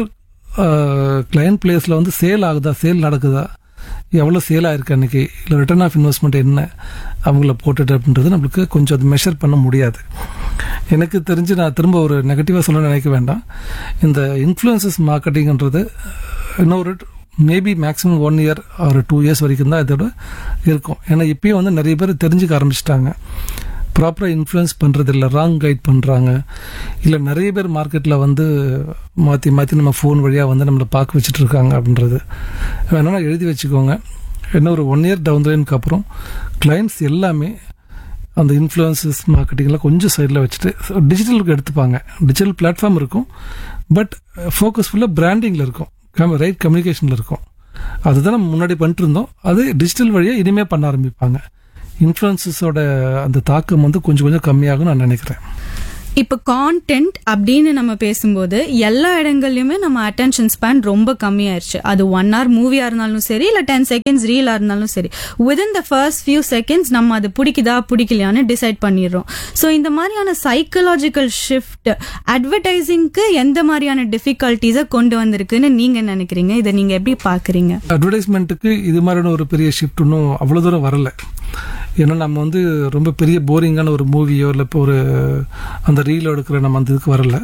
client பிளேஸில் வந்து சேல் ஆகுதா சேல் நடக்குதா எவ்வளோ சேல் ஆயிருக்கு அன்னைக்கு இல்லை ரிட்டர்ன் ஆஃப் இன்வெஸ்ட்மெண்ட் என்ன அவங்கள போட்டுட்டு அப்படின்றது நம்மளுக்கு கொஞ்சம் அது மெஷர் பண்ண முடியாது எனக்கு தெரிஞ்சு நான் திரும்ப ஒரு நெகட்டிவாக சொல்ல நினைக்க வேண்டாம் இந்த இன்ஃப்ளூயன்சஸ் மார்க்கெட்டிங்ன்றது இன்னொரு மேபி மேக்ஸிமம் ஒன் இயர் ஒரு டூ இயர்ஸ் வரைக்கும் தான் இதோட இருக்கும் ஏன்னா இப்பயும் வந்து நிறைய பேர் தெரிஞ்சுக்க ஆரம்பிச்சிட்டாங்க ப்ராப்பராக இன்ஃப்ளூயன்ஸ் பண்ணுறது இல்லை ராங் கைட் பண்ணுறாங்க இல்லை நிறைய பேர் மார்க்கெட்டில் வந்து மாற்றி மாற்றி நம்ம ஃபோன் வழியாக வந்து நம்மளை பார்க்க வச்சுட்டு இருக்காங்க அப்படின்றது வேணா எழுதி வச்சுக்கோங்க இன்னும் ஒரு ஒன் இயர் டவுன் லைனுக்கு அப்புறம் கிளைண்ட்ஸ் எல்லாமே அந்த இன்ஃப்ளூயன்சஸ் மார்க்கெட்டிங்கில் கொஞ்சம் சைடில் வச்சுட்டு டிஜிட்டலுக்கு எடுத்துப்பாங்க டிஜிட்டல் பிளாட்ஃபார்ம் இருக்கும் பட் ஃபோக்கஸ் ஃபுல்லாக பிராண்டிங்கில் இருக்கும் ரைட் கம்யூனிகேஷனில் இருக்கும் அதுதான் நம்ம முன்னாடி பண்ணிட்டு இருந்தோம் அது டிஜிட்டல் வழியாக இனிமேல் பண்ண ஆரம்பிப்பாங்க இன்ஃப்ளூயன்சஸோட அந்த தாக்கம் வந்து கொஞ்சம் கொஞ்சம் கம்மியாகும் நான் நினைக்கிறேன் இப்போ கான்டென்ட் அப்படின்னு நம்ம பேசும்போது எல்லா இடங்கள்லயுமே நம்ம அட்டென்ஷன் ஸ்பேன் ரொம்ப கம்மியாயிருச்சு அது ஒன் ஹவர் மூவியா இருந்தாலும் சரி இல்ல டென் செகண்ட்ஸ் ரீலா இருந்தாலும் சரி within the first few seconds நம்ம அது பிடிக்குதா பிடிக்கலையான்னு டிசைட் பண்ணிடுறோம் ஸோ இந்த மாதிரியான சைக்கலாஜிக்கல் ஷிஃப்ட் அட்வர்டைசிங்க்கு எந்த மாதிரியான டிஃபிகல்ட்டிஸை கொண்டு வந்திருக்குன்னு நீங்க நினைக்கிறீங்க இதை நீங்க எப்படி பாக்குறீங்க அட்வர்டைஸ்மெண்ட்டுக்கு இது மாதிரியான ஒரு பெரிய ஷிஃப்ட் இன்னும் அவ்வளோ தூரம் வரல ஏன்னா நம்ம வந்து ரொம்ப பெரிய போரிங்கான ஒரு மூவியோ இல்லை இப்போ ஒரு அந்த ரீல் எடுக்கிற நம்ம அந்த இதுக்கு வரல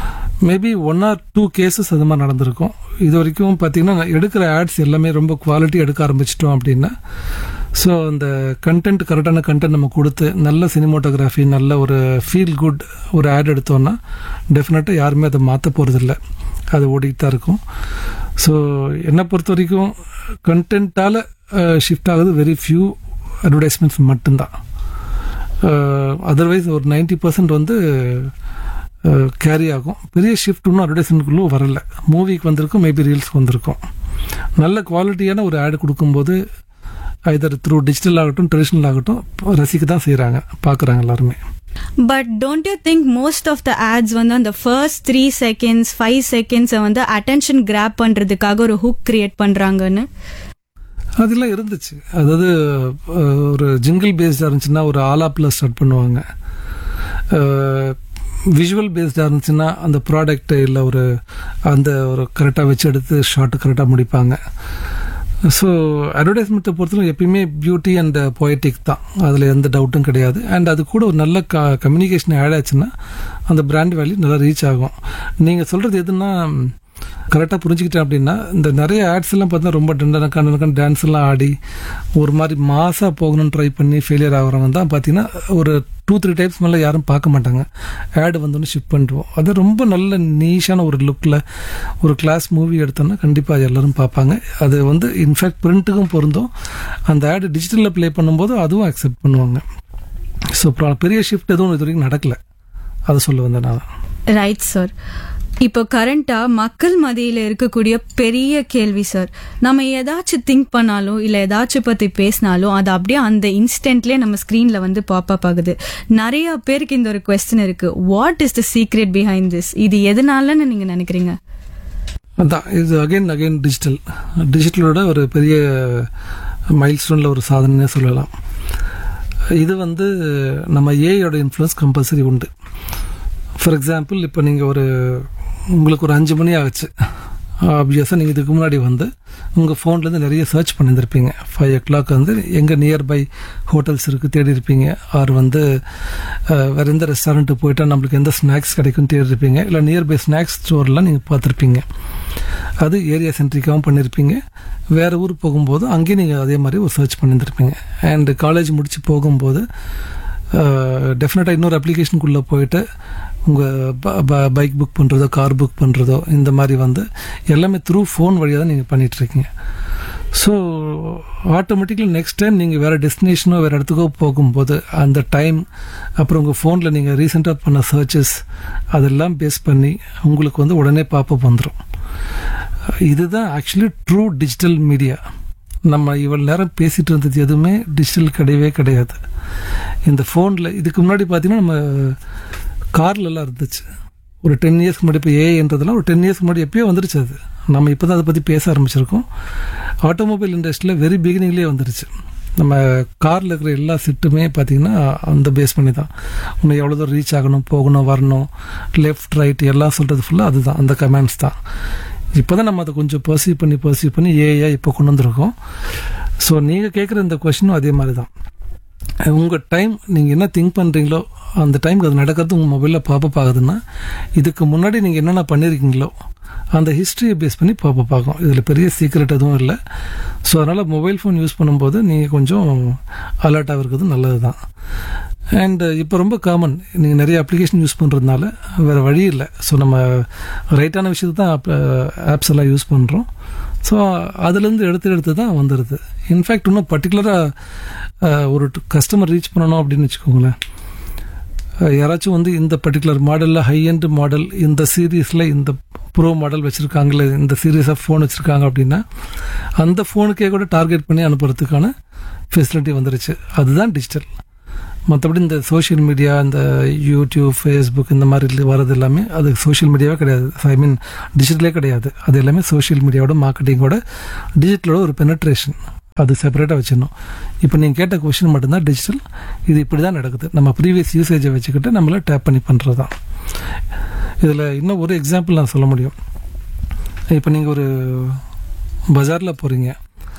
maybe one or two cases அது மாதிரி நடந்திருக்கும் இது வரைக்கும் பார்த்தீங்கன்னா எடுக்கிற ஆட்ஸ் எல்லாமே ரொம்ப குவாலிட்டி எடுக்க ஆரம்பிச்சிட்டோம் அப்படின்னா ஸோ அந்த கண்டென்ட் கரெக்டான கண்டென்ட் நம்ம கொடுத்து நல்ல சினிமோட்டோகிராஃபி நல்ல ஒரு ஃபீல் குட் ஒரு ஆட் எடுத்தோம்னா டெஃபினட்டாக யாருமே அதை மாற்ற போகிறதில்ல அது ஓடிட்டு தான் இருக்கும் ஸோ என்னை பொறுத்த வரைக்கும் கண்டென்ட்டால் ஷிஃப்ட் ஆகுது வெரி ஃபியூ அட்வர்டைஸ்மெண்ட்ஸ் மட்டும்தான் அதர்வைஸ் ஒரு 90% பர்சன்ட் வந்து கேரி ஆகும் பெரிய ஷிஃப்ட் இன்னும் அட்வர்டைஸ்மெண்ட்குள்ளே வரல மூவிக்கு வந்திருக்கும் மேபி ரீல்ஸ்க்கு வந்திருக்கும் நல்ல குவாலிட்டியான ஒரு ஆட் கொடுக்கும்போது ஐதர் த்ரூ டிஜிட்டல் ஆகட்டும் ட்ரெடிஷ்னல் ஆகட்டும் ரசிக்க தான் செய்கிறாங்க பார்க்குறாங்க எல்லாருமே but don't you think most of the ads வந்து அந்த ஃபர்ஸ்ட் த்ரீ செகண்ட்ஸ் ஃபைவ் செகண்ட்ஸை வந்து அட்டென்ஷன் கிராப் பண்றதுக்காக ஒரு ஹுக் கிரியேட் பண்றாங்கன்னு அதெல்லாம் இருந்துச்சு அதாவது அஹ், ஒரு ஜிங்கிள் பேஸ்டாக இருந்துச்சுன்னா ஒரு ஆலாப்பில் ஸ்டார்ட் பண்ணுவாங்க விஷுவல் பேஸ்டாக இருந்துச்சுன்னா அந்த ப்ராடக்ட் இல்லை ஒரு அந்த ஒரு கரெக்டாக வச்சு எடுத்து ஷார்ட் கரெக்டாக முடிப்பாங்க ஸோ அட்வர்டைஸ்மெண்ட்டை பொறுத்தவரை எப்பயுமே பியூட்டி அண்ட் பொயட்டிக் தான் அதில் எந்த டவுட்டும் கிடையாது அண்ட் அது கூட ஒரு நல்ல க கம்யூனிகேஷன் ஆட் ஆச்சுன்னா அந்த பிராண்ட் வேல்யூ நல்லா ரீச் ஆகும் நீங்கள் சொல்கிறது எதுன்னா கரெக்டாக புரிஞ்சுக்கிட்டேன் அப்படின்னா இந்த நிறைய ஆட்ஸ் எல்லாம் பார்த்தா ரொம்ப டண்டனக்கான டான்ஸ் எல்லாம் ஆடி ஒரு மாதிரி மாசாக போகணும்னு ட்ரை பண்ணி ஃபெயிலியர் ஆகிறவங்க தான் பார்த்தீங்கன்னா ஒரு டூ த்ரீ டைப்ஸ் மேலே யாரும் பார்க்க மாட்டாங்க ஆடு வந்தோடனே ஷிஃப்ட் பண்ணிடுவோம் அது ரொம்ப நல்ல நீஷான ஒரு லுக்கில் ஒரு கிளாஸ் மூவி எடுத்தோம்னா கண்டிப்பாக எல்லாரும் பார்ப்பாங்க அது வந்து இன்ஃபேக்ட் பிரிண்ட்டுக்கும் பொருந்தும் அந்த ஆடு டிஜிட்டலில் ப்ளே பண்ணும்போது அதுவும் அக்செப்ட் பண்ணுவாங்க ஸோ பெரிய ஷிஃப்ட் எதுவும் இது வரைக்கும் நடக்கலை அதை சொல்ல வந்தேன் நான் ரைட் சார் இப்போ கரண்டா மக்கள் மத்தியில இருக்கக்கூடிய பெரிய கேள்வி சார் நம்ம ஏதாச்சும் திங்க் பண்ணாலும் இல்ல ஏதாச்சும் பத்தி பேசினாலும் அது அப்படியே அந்த இன்ஸ்டன்ட்லயே நம்ம ஸ்கிரீன்ல வந்து பாப்அப் ஆகுது நிறைய பேருக்கு இந்த ஒரு கொஸ்டின் இருக்கு what is the secret behind this இது எதனாலன்னு நீங்க நினைக்கிறீங்க அதான் இது அகைன் அகைன் டிஜிட்டல் டிஜிட்டலோட ஒரு பெரிய மைல்ஸ்டோனில் ஒரு சாதனைனே சொல்லலாம் இது வந்து நம்ம ஏஐயோட இன்ஃப்ளூயன்ஸ் கம்பல்சரி உண்டு ஃபார் எக்ஸாம்பிள் இப்போ நீங்கள் ஒரு உங்களுக்கு ஒரு அஞ்சு மணி ஆச்சு ஆப்வியஸாக நீங்கள் இதுக்கு முன்னாடி வந்து உங்கள் ஃபோன்லேருந்து நிறைய சர்ச் பண்ணியிருந்திருப்பீங்க ஃபைவ் ஓ கிளாக் வந்து எங்கே நியர்பை ஹோட்டல்ஸ் இருக்குது தேடி இருப்பீங்க ஆர் வந்து அஹ், வேறு எந்த ரெஸ்டாரண்ட்டு போயிட்டா நம்மளுக்கு எந்த ஸ்நாக்ஸ் கிடைக்கும் தேடி இருப்பீங்க இல்லை நியர்பை ஸ்நாக்ஸ் ஸ்டோர்லாம் நீங்கள் பார்த்துருப்பீங்க அது ஏரியா சென்ட்ரிக்காகவும் பண்ணியிருப்பீங்க வேறு ஊர் போகும்போது அங்கேயும் நீங்கள் அதே மாதிரி ஒரு சர்ச் பண்ணியிருந்திருப்பீங்க அண்ட் காலேஜ் முடித்து போகும்போது டெஃபினட்டாக இன்னொரு அப்ளிகேஷனுக்குள்ளே போயிட்டு உங்கள் பைக் புக் பண்ணுறதோ கார் புக் பண்ணுறதோ இந்த மாதிரி வந்து எல்லாமே த்ரூ ஃபோன் வழியாக தான் நீங்கள் பண்ணிகிட்ருக்கீங்க ஸோ ஆட்டோமேட்டிக்கலி நெக்ஸ்ட் டைம் நீங்கள் வேறு டெஸ்டினேஷனோ வேறு இடத்துக்கோ போகும்போது அந்த டைம் அப்புறம் உங்கள் ஃபோனில் நீங்கள் ரீசெண்டாக பண்ண சர்ச்சஸ் அதெல்லாம் பேஸ் பண்ணி உங்களுக்கு வந்து உடனே பாப்பப் வந்துடும் இதுதான் ஆக்சுவலி ட்ரூ டிஜிட்டல் மீடியா நம்ம இவ்வளோ நேரம் பேசிட்டு இருந்தது எதுவுமே டிஜிட்டல் கிடையவே கிடையாது இந்த ஃபோனில் இதுக்கு முன்னாடி பார்த்தீங்கன்னா நம்ம கார்லலாம் இருந்துச்சு ஒரு டென் இயர்ஸ்க்கு முன்னாடி இப்போ ஏன்றதெல்லாம் ஒரு டென் இயர்ஸ்க்கு முன்னாடி எப்பயோ வந்துருச்சு அது நம்ம இப்போ தான் அதை பற்றி பேச ஆரம்பிச்சிருக்கோம் ஆட்டோமொபைல் இண்டஸ்ட்ரியில் வெரி பிகினிங்லேயே வந்துருச்சு நம்ம காரில் இருக்கிற எல்லா செட்டுமே பார்த்தீங்கன்னா அந்த பேஸ் பண்ணி தான் உன்னை எவ்வளோ தூரம் ரீச் ஆகணும் போகணும் வரணும் லெஃப்ட் ரைட் எல்லாம் சொல்கிறது ஃபுல்லாக அதுதான் அந்த கமெண்ட்ஸ் தான் இப்போ தான் நம்ம அதை கொஞ்சம் பர்சீவ் பண்ணி பர்சீவ் பண்ணி ஏஐ இப்போ கொண்டு வந்திருக்கோம் ஸோ நீங்கள் கேட்குற இந்த கொஷினும் அதே மாதிரி தான் உங்கள் டைம் நீங்கள் என்ன திங்க் பண்ணுறீங்களோ அந்த டைமுக்கு அது நடக்கிறது உங்கள் மொபைலில் பாப்பப் ஆகுதுன்னா இதுக்கு முன்னாடி நீங்கள் என்னென்ன பண்ணியிருக்கீங்களோ அந்த ஹிஸ்ட்ரியை பேஸ் பண்ணி பாப்பப் ஆகும் இதில் பெரிய சீக்ரெட் எதுவும் இல்லை ஸோ அதனால் மொபைல் ஃபோன் யூஸ் பண்ணும்போது நீங்கள் கொஞ்சம் அலர்ட்டாக இருக்கிறது நல்லது தான் அண்ட் இப்போ ரொம்ப காமன் நீங்கள் நிறைய அப்ளிகேஷன் யூஸ் பண்ணுறதுனால வேறு வழி இல்லை ஸோ நம்ம ரைட்டான விஷயத்தை தான் ஆப்ஸ் எல்லாம் யூஸ் பண்ணுறோம் ஸோ அதுலேருந்து எடுத்து எடுத்து தான் வந்துடுது இன்ஃபேக்ட் இன்னும் பர்டிகுலராக ஒரு கஸ்டமர் ரீச் பண்ணணும் அப்படின்னு வச்சுக்கோங்களேன் அஹ் யாராச்சும் வந்து இந்த பர்டிகுலர் மாடலில் ஹை எண்ட் மாடல் இந்த சீரீஸில் இந்த ப்ரோ மாடல் வச்சுருக்காங்களே இந்த சீரீஸ் ஆஃப் ஃபோன் வச்சுருக்காங்க அப்படின்னா அந்த ஃபோனுக்கே கூட டார்கெட் பண்ணி அனுப்புறதுக்கான ஃபெசிலிட்டி வந்துருச்சு அதுதான் டிஜிட்டல் மற்றபடி இந்த சோஷியல் மீடியா இந்த யூடியூப் ஃபேஸ்புக் இந்த மாதிரி வரது எல்லாமே அது சோஷியல் மீடியாவே கிடையாது ஐ மீன் டிஜிட்டலே கிடையாது அது எல்லாமே சோஷியல் மீடியாவோட மார்க்கெட்டிங்கோட டிஜிட்டலோட ஒரு பெனட்ரேஷன் அது செப்பரேட்டாக வச்சிடணும் இப்போ நீங்கள் கேட்ட கொஷின் மட்டும்தான் டிஜிட்டல் இது இப்படி தான் நடக்குது நம்ம ப்ரீவியஸ் யூசேஜை வச்சுக்கிட்டு நம்மள டேப் பண்ணி பண்ணுறது தான் இதில் இன்னும் ஒரு எக்ஸாம்பிள் நான் சொல்ல முடியும் இப்போ நீங்கள் ஒரு பஜாரில் போகிறீங்க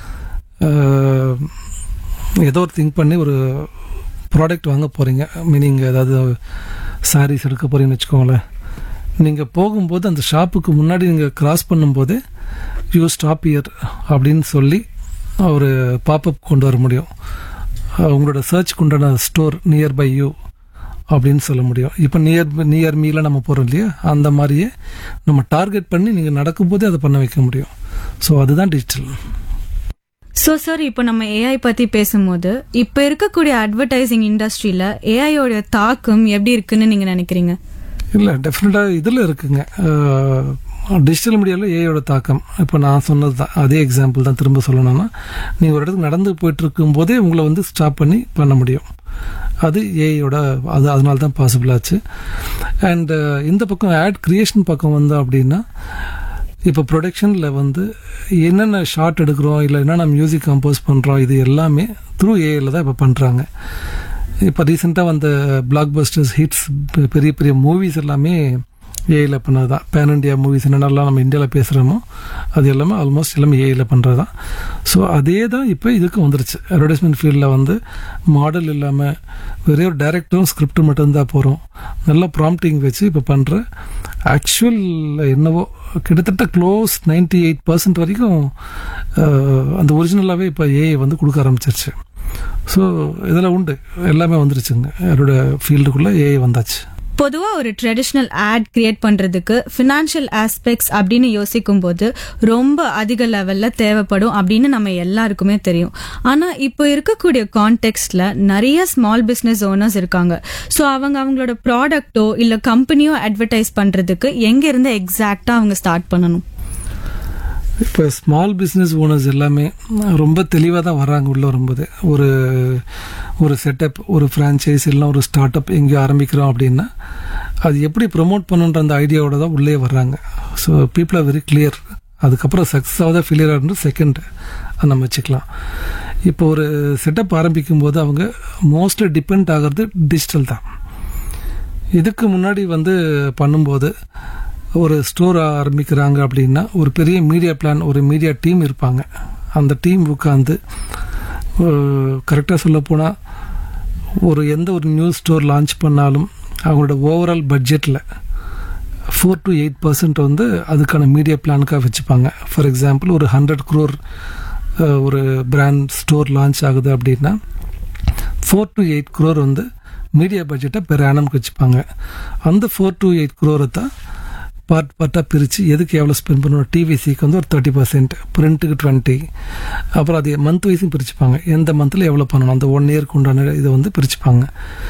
ஏதோ ஒரு திங்க் பண்ணி ஒரு ப்ராடக்ட் வாங்க போகிறீங்க மீனிங் ஏதாவது சாரீஸ் எடுக்க போகிறீங்கன்னு வச்சுக்கோங்களேன் நீங்கள் போகும்போது அந்த ஷாப்புக்கு முன்னாடி நீங்கள் கிராஸ் பண்ணும்போதே யூ ஸ்டாப் இயர் அப்படின்னு சொல்லி ஒரு பாப்பப் கொண்டு வர முடியும் அஹ் உங்களோட சர்ச்சுக்கு உண்டான ஸ்டோர் நியர் பை யூ அப்படின்னு சொல்ல முடியும் இப்போ நியர் நியர் மீல நம்ம போகிறோம் இல்லையா அந்த மாதிரியே நம்ம டார்கெட் பண்ணி நீங்கள் நடக்கும்போதே அதை பண்ண வைக்க முடியும் ஸோ அதுதான் டிஜிட்டல் ஸோ சார் இப்போ நம்ம ஏஐ பத்தி பேசும்போது இப்போ இருக்கக்கூடிய அட்வர்டைசிங் இண்டஸ்ட்ரியில ஏஐயோட தாக்கம் எப்படி இருக்குன்னு நீங்க நினைக்கிறீங்க இல்லை டெஃபினட்டாக இதில் இருக்குங்க டிஜிட்டல் மீடியாவில் ஏஐயோட தாக்கம் இப்போ நான் சொன்னது தான் அதே எக்ஸாம்பிள் தான் திரும்ப சொல்லணும்னா நீங்கள் ஒரு இடத்துக்கு நடந்து போயிட்டு இருக்கும்போதே உங்களை வந்து ஸ்டாப் பண்ணி பண்ண முடியும் அது ஏஐயோட அது அதனால தான் பாசிபிள் ஆச்சு அண்ட் இந்த பக்கம் ஆட் கிரியேஷன் பக்கம் வந்தோம் அப்படின்னா இப்போ ப்ரொடக்ஷனில் வந்து என்னென்ன ஷார்ட் எடுக்கிறோம் இல்லை என்னென்ன மியூசிக் கம்போஸ் பண்ணுறோம் இது எல்லாமே த்ரூ ஏஐயில் தான் இப்போ பண்ணுறாங்க இப்போ ரீசெண்டாக வந்த பிளாக் பஸ்டர்ஸ் ஹிட்ஸ் பெரிய பெரிய மூவிஸ் எல்லாமே ஏஐயில் பண்ணது தான் பேன் இண்டியா மூவிஸ் என்னென்னலாம் நம்ம இந்தியாவில் பேசுகிறோமோ அது எல்லாமே ஆல்மோஸ்ட் எல்லாமே ஏஐயில் பண்ணுறது தான் ஸோ அதே தான் இப்போ இதுக்கு வந்துருச்சு அட்வர்டைஸ்மெண்ட் ஃபீல்டில் வந்து மாடல் இல்லாமல் ஒரே ஒரு டேரக்டரும் ஸ்கிரிப்ட் மட்டும்தான் போகிறோம் நல்லா ப்ராம்ப்டிங் வச்சு இப்போ பண்ணுற ஆக்சுவல் என்னவோ கிட்டத்தட்ட க்ளோஸ் நைன்டி எயிட் பர்சன்ட் வரைக்கும் அஹ், அந்த ஒரிஜினலாகவே இப்போ ஏஐ வந்து கொடுக்க ஆரம்பிச்சிருச்சு ஸோ இதில் உண்டு எல்லாமே வந்துருச்சுங்க அவரோட ஃபீல்டுக்குள்ளே ஏஐ வந்தாச்சு பொதுவா ஒரு ட்ரெடிஷ்னல் ஆட் கிரியேட் பண்றதுக்கு ஃபினான்ஷியல் ஆஸ்பெக்ட்ஸ் அப்படின்னு யோசிக்கும் போது ரொம்ப அதிக லெவல்ல தேவைப்படும் அப்படின்னு நம்ம எல்லாருக்குமே தெரியும் ஆனா இப்போ இருக்கக்கூடிய கான்டெக்ட்ல நிறைய ஸ்மால் பிசினஸ் ஓனர்ஸ் இருக்காங்க ஸோ அவங்க அவங்களோட ப்ராடக்ட்டோ இல்ல கம்பெனியோ அட்வர்டைஸ் பண்றதுக்கு எங்க இருந்து எக்ஸாக்டா அவங்க ஸ்டார்ட் பண்ணணும் இப்போ ஸ்மால் பிஸ்னஸ் ஓனர்ஸ் எல்லாமே ரொம்ப தெளிவாக தான் வர்றாங்க உள்ளே வரும்போது ஒரு ஒரு செட்டப் ஒரு ஃப்ரான்ச்சைஸ் இல்லை ஒரு ஸ்டார்ட் அப் எங்கேயோ ஆரம்பிக்கிறோம் அப்படின்னா அது எப்படி ப்ரொமோட் பண்ணுன்ற அந்த ஐடியாவோட தான் உள்ளே வர்றாங்க so people are very clear அதுக்கப்புறம் சக்ஸஸ் ஆகுதா ஃபெயிலியர் ஆகுது செகண்ட் நம்ம வச்சுக்கலாம் இப்போ ஒரு செட்டப் ஆரம்பிக்கும் போது அவங்க மோஸ்ட்லி டிபெண்ட் ஆகிறது டிஜிட்டல் தான் இதுக்கு முன்னாடி வந்து பண்ணும்போது ஒரு ஸ்டோர் ஆரம்பிக்கிறாங்க அப்படின்னா ஒரு பெரிய மீடியா பிளான் ஒரு மீடியா டீம் இருப்பாங்க அந்த டீம் உட்காந்து கரெக்டாக சொல்லப்போனால் ஒரு எந்த ஒரு நியூஸ் ஸ்டோர் லான்ச் பண்ணாலும் அவங்களோட ஓவரால் பட்ஜெட்டில் ஃபோர் டு எயிட் பர்சன்ட் வந்து அதுக்கான மீடியா பிளானுக்காக வச்சுப்பாங்க ஃபார் எக்ஸாம்பிள் ஒரு ஹண்ட்ரட் க்ரோர் ஒரு பிராண்ட் ஸ்டோர் லான்ச் ஆகுது அப்படின்னா ஃபோர் டு எயிட் க்ரோர் வந்து மீடியா பட்ஜெட்டை பெர் ஆனம்க்கு வச்சுப்பாங்க அந்த ஃபோர் டு எயிட் க்ரோரை தான் பார்ட் பார்ட்டாக பிரித்து எதுக்கு எவ்வளோ ஸ்பெண்ட் பண்ணணும் டிவிசிக்கு வந்து ஒரு தேர்ட்டி பர்சன்ட் பிரிண்ட்டுக்கு டுவெண்ட்டி அப்புறம் அது மந்த் வைஸும் பிரிச்சுப்பாங்க எந்த மந்தில் எவ்வளோ பண்ணணும் அந்த ஒன் இயர்க்கு உண்டான இதை வந்து பிரிச்சுப்பாங்க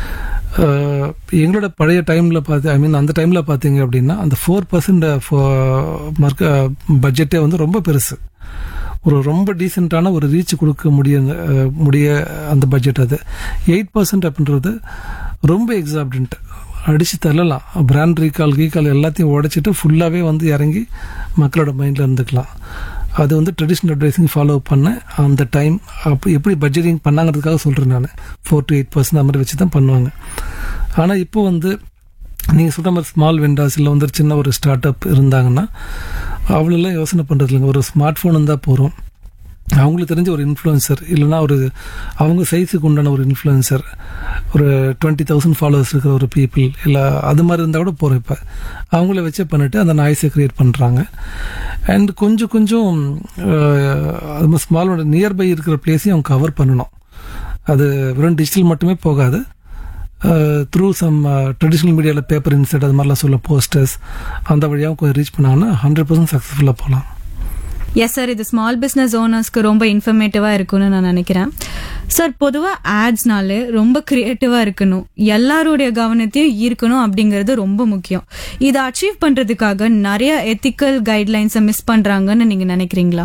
அஹ் எங்களோட பழைய டைமில் பார்த்து ஐ மீன் அந்த டைமில் பார்த்தீங்க அப்படின்னா அந்த ஃபோர் பர்சன்ட் மார்க்க பட்ஜெட்டே வந்து ரொம்ப பெருசு ஒரு ரொம்ப டீசெண்டான ஒரு ரீச் கொடுக்க முடிய அஹ், முடிய அந்த பட்ஜெட் அது எயிட் பர்சன்ட் அப்படின்றது ரொம்ப எக்ஸாப்டன்ட் அடித்து தள்ளலாம் பிராண்ட் ரீகால் கீகால் எல்லாத்தையும் உடைச்சிட்டு ஃபுல்லாகவே வந்து இறங்கி மக்களோட மைண்டில் இருந்துக்கலாம் அது வந்து ட்ரெடிஷ்னல் அட்வைசிங் ஃபாலோ பண்ண அந்த டைம் அப்போ எப்படி பட்ஜெட்டிங் பண்ணாங்கிறதுக்காக சொல்கிறேன் நான் ஃபோர் டு எயிட் பர்சன்ட் அந்த மாதிரி வச்சு தான் பண்ணுவாங்க ஆனால் இப்போ வந்து நீங்கள் சொல்கிற மாதிரி ஸ்மால் வெண்டாஸ் இல்லை வந்து ஒரு சின்ன ஒரு ஸ்டார்ட் அப் இருந்தாங்கன்னா அவ்வளோலாம் யோசனை பண்ணுறது இல்லைங்க ஒரு ஸ்மார்ட் ஃபோன் இருந்தால் போகிறோம் அவங்களுக்கு தெரிஞ்ச ஒரு இன்ஃப்ளூயன்சர் இல்லைன்னா ஒரு அவங்க சைஸுக்கு உண்டான ஒரு இன்ஃப்ளூயன்சர் ஒரு டுவெண்ட்டி தௌசண்ட் ஃபாலோவர்ஸ் இருக்கிற ஒரு பீப்புள் இல்லை அது மாதிரி இருந்தால் கூட போகிறோம் இப்போ அவங்கள வச்சே பண்ணிட்டு அந்த நாய்ஸை க்ரியேட் பண்ணுறாங்க அண்ட் கொஞ்சம் கொஞ்சம் அஹ், அது ஸ்மாலோட நியர்பை இருக்கிற பிளேஸையும் அவங்க கவர் பண்ணணும் அது வெறும் டிஜிட்டல் மட்டுமே போகாது த்ரூ சம் ட்ரெடிஷ்னல் மீடியாவில் பேப்பர் இன்செட் அது மாதிரிலாம் சொல்ல போஸ்டர்ஸ் அந்த வழியாகவும் கொஞ்சம் ரீச் பண்ணாங்கன்னா ஹண்ட்ரட் பர்சன்ட் சக்ஸஸ்ஃபுல்லாக போகலாம் எஸ் சார் இது ஸ்மால் பிஸ்னஸ் ஓனர்ஸ்க்கு ரொம்ப இன்ஃபர்மேட்டிவாக இருக்கும்னு நான் நினைக்கிறேன் சார் பொதுவாக ஆட்ஸ்னாலே ரொம்ப கிரியேட்டிவாக இருக்கணும் எல்லாருடைய கவனத்தையும் ஈர்க்கணும் அப்படிங்கிறது ரொம்ப முக்கியம் இதை அச்சீவ் பண்ணுறதுக்காக நிறைய எத்திக்கல் கைட்லைன்ஸை மிஸ் பண்ணுறாங்கன்னு நீங்கள் நினைக்கிறீங்களா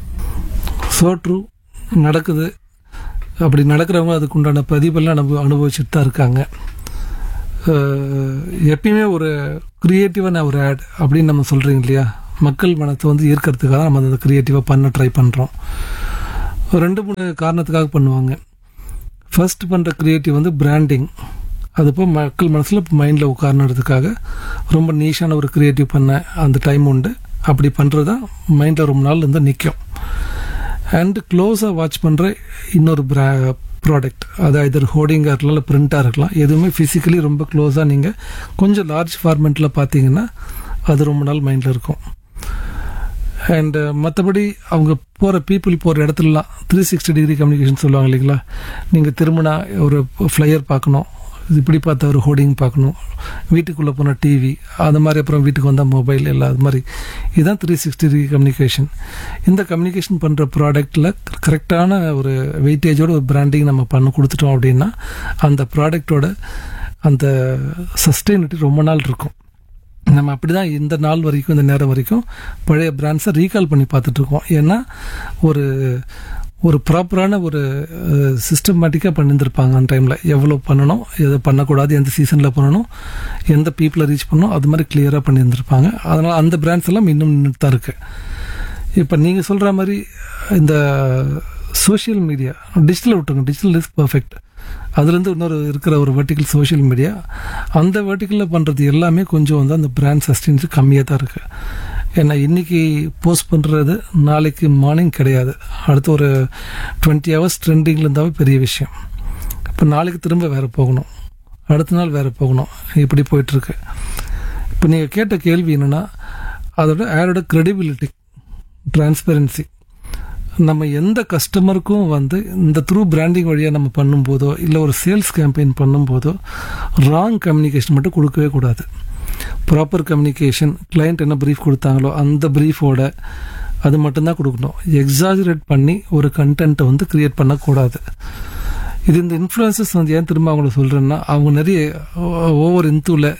ஸோ ட்ரூ நடக்குது அப்படி நடக்கிறவங்க அதுக்கு உண்டான பிரதிபலனை அனுபவ அனுபவிச்சுட்டு தான் இருக்காங்க அஹ், எப்பயுமே ஒரு க்ரியேட்டிவான ஒரு ஆட் அப்படின்னு நம்ம சொல்கிறீங்க இல்லையா மக்கள் மனத்தை வந்து ஈர்க்கறதுக்காக நம்ம அந்த க்ரியேட்டிவாக பண்ண ட்ரை பண்ணுறோம் ரெண்டு மூணு காரணத்துக்காக பண்ணுவாங்க ஃபர்ஸ்ட் பண்ணுற க்ரியேட்டிவ் வந்து பிராண்டிங் அது இப்போ மக்கள் மனசில் மைண்டில் உட்காரணுறதுக்காக ரொம்ப நீஷான ஒரு க்ரியேட்டிவ் பண்ண அந்த டைம் உண்டு அப்படி பண்ணுறது தான் மைண்டில் ரொம்ப நாள் இருந்து நிற்கும் அண்ட் க்ளோஸாக வாட்ச் பண்ணுற இன்னொரு ப்ரா ப்ராடக்ட் அது இதர் ஹோர்டிங்காக இருக்கலாம் இல்லை பிரிண்ட்டாக இருக்கலாம் எதுவுமே ஃபிசிக்கலி ரொம்ப க்ளோஸாக நீங்கள் கொஞ்சம் லார்ஜ் ஃபார்மெட்டில் பார்த்தீங்கன்னா அது ரொம்ப நாள் மைண்டில் இருக்கும் அண்டு மற்றபடி அவங்க போகிற பீப்புள் போகிற இடத்துலலாம் த்ரீ சிக்ஸ்டி டிகிரி கம்யூனிகேஷன் சொல்லுவாங்க இல்லைங்களா நீங்கள் திரும்பினா ஒரு ஃப்ளையர் பார்க்கணும் இது இப்படி பார்த்த ஒரு ஹோர்டிங் பார்க்கணும் வீட்டுக்குள்ளே போன டிவி அது மாதிரி அப்புறம் வீட்டுக்கு வந்தால் மொபைல் எல்லாம் அது மாதிரி இதுதான் த்ரீ சிக்ஸ்டி டிகிரி கம்யூனிகேஷன் இந்த கம்யூனிகேஷன் பண்ணுற ப்ராடக்ட்டில் கரெக்டான ஒரு வெயிட்டேஜோட ஒரு பிராண்டிங் நம்ம பண்ண கொடுத்துட்டோம் அப்படின்னா அந்த ப்ராடக்டோட அந்த சஸ்டெயினிட்டி ரொம்ப நாள் இருக்கும் நம்ம அப்படி தான் இந்த நாள் வரைக்கும் இந்த நேரம் வரைக்கும் பழைய பிராண்ட்ஸை ரீகால் பண்ணி பார்த்துட்டு இருக்கோம் ஏன்னா ஒரு ஒரு ப்ராப்பரான ஒரு சிஸ்டமேட்டிக்காக பண்ணியிருந்திருப்பாங்க அந்த டைமில் எவ்வளோ பண்ணணும் எதை பண்ணக்கூடாது எந்த சீசனில் பண்ணணும் எந்த பீப்புளை ரீச் பண்ணணும் அது மாதிரி கிளியராக பண்ணியிருந்திருப்பாங்க அதனால் அந்த பிராண்ட்ஸ் எல்லாம் இன்னும் நின்றுட்டு தான் இருக்குது இப்போ நீங்கள் சொல்கிற மாதிரி இந்த சோஷியல் மீடியா டிஜிட்டல் விட்டுருங்க டிஜிட்டல் இஸ் பர்ஃபெக்ட் அதுலேருந்து இன்னொரு இருக்கிற ஒரு வெர்டிக்கல் சோஷியல் மீடியா அந்த வெர்டிக்கலில் பண்ணுறது எல்லாமே கொஞ்சம் வந்து அந்த பிராண்ட் சஸ்டெயின்ஸ் கம்மியாக தான் இருக்குது ஏன்னா இன்னைக்கு போஸ்ட் பண்ணுறது நாளைக்கு மார்னிங் கிடையாது அடுத்து ஒரு டுவெண்ட்டி ஹவர்ஸ் ட்ரெண்டிங்கில் இருந்தாவே பெரிய விஷயம் இப்போ நாளைக்கு திரும்ப வேறு போகணும் அடுத்த நாள் வேறு போகணும் இப்படி போயிட்டுருக்கு இப்போ நீங்கள் கேட்ட கேள்வி என்னென்னா அதோட ஆடோட credibility டிரான்ஸ்பெரன்சி நம்ம எந்த கஸ்டமருக்கும் வந்து இந்த த்ரூ பிராண்டிங் வழியாக நம்ம பண்ணும்போதோ இல்லை ஒரு சேல்ஸ் கேம்பெயின் பண்ணும்போதோ ராங் கம்யூனிகேஷன் மட்டும் கொடுக்கவே கூடாது ப்ராப்பர் கம்யூனிகேஷன் கிளையண்ட் என்ன ப்ரீஃப் கொடுத்தாங்களோ அந்த ப்ரீஃபோட அது மட்டும்தான் கொடுக்கணும் எக்ஸாஜரேட் பண்ணி ஒரு கண்டென்ட்டை வந்து கிரியேட் பண்ணக்கூடாது இது இந்த இன்ஃப்ளூயன்சஸ் வந்து ஏன் திரும்ப அவங்கள சொல்கிறேன்னா அவங்க நிறைய ஓவர் இன்த்துவில்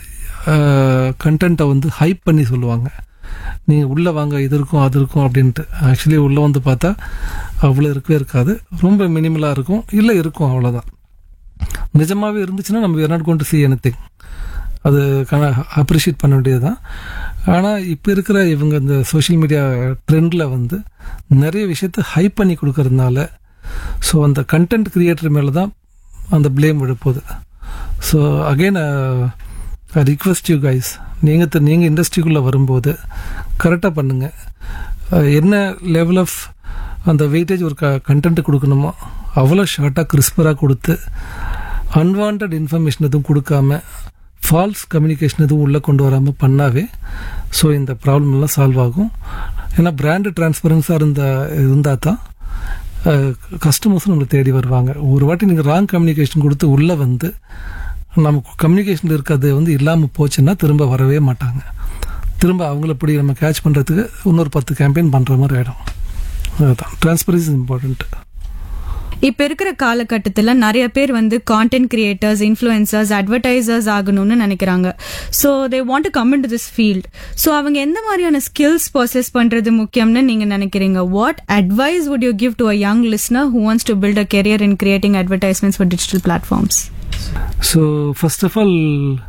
கண்டென்ட்டை வந்து ஹைப் பண்ணி சொல்லுவாங்க நீங்கள் உள்ளே வாங்க இது இருக்கும் அது இருக்கும் அப்படின்ட்டு ஆக்சுவலி உள்ளே வந்து பார்த்தா அவ்வளோ இருக்கவே இருக்காது ரொம்ப மினிமலாக இருக்கும் இல்லை இருக்கும் அவ்வளோதான் நிஜமாகவே இருந்துச்சுன்னா நம்ம we're not gone to see anything அது அப்ரிஷியேட் பண்ண வேண்டியது தான் ஆனால் இப்போ இருக்கிற இவங்க இந்த சோஷியல் மீடியா ட்ரெண்டில் வந்து நிறைய விஷயத்த ஹைப் பண்ணி கொடுக்கறதுனால ஸோ அந்த கண்டென்ட் கிரியேட்டர் மேலே தான் அந்த ப்ளேம் விழப்போகுது so again I request you guys நீங்கள் நீங்கள் இண்டஸ்ட்ரிக்குள்ளே வரும்போது கரெக்டாக பண்ணுங்கள் அஹ், என்ன லெவல் ஆஃப் அந்த வெயிட்டேஜ் ஒரு க கண்டென்ட் கொடுக்கணுமோ அவ்வளோ ஷார்ட்டாக கிறிஸ்பராக கொடுத்து அன்வான்ட் இன்ஃபர்மேஷன் எதுவும் கொடுக்காம ஃபால்ஸ் கம்யூனிகேஷன் எதுவும் உள்ளே கொண்டு வராமல் பண்ணாவே ஸோ இந்த ப்ராப்ளம் எல்லாம் சால்வ் ஆகும் ஏன்னா பிராண்டு டிரான்ஸ்பரன்ஸாக இருந்த இருந்தால் தான் கஸ்டமர்ஸும் நம்மளை தேடி வருவாங்க ஒரு வாட்டி நீங்கள் ராங் கம்யூனிகேஷன் கொடுத்து உள்ளே வந்து நமக்கு கம்யூனிகேஷன் இருக்கிறது வந்து இல்லாமல் போச்சுன்னா திரும்ப வரவே மாட்டாங்க திரும்ப அவங்கள இப்படி நம்ம கேட்ச் பண்ணுறதுக்கு இன்னொரு பத்து கேம்பெயின் பண்ணுற மாதிரி ஆகிடும் அதுதான் டிரான்ஸ்பரன்சி இம்பார்ட்டண்ட் இப்ப இருக்கிற காலகட்டத்துல நிறைய பேர் வந்து கான்டென்ட் கிரியேட்டர்ஸ் இன்ஃபுளுசர்ஸ் அட்வர்டைசர்ஸ் ஆகணும்னு நினைக்கிறாங்க so they want to come in to this field so அவங்க எந்த மாதிரியான ஸ்கில்ஸ் ப்ராசஸ் பண்றது முக்கியம்னு நீங்க நினைக்கிறீங்க what advice would you give to a young listener who wants to build a career in creating advertisements for digital platforms so first of all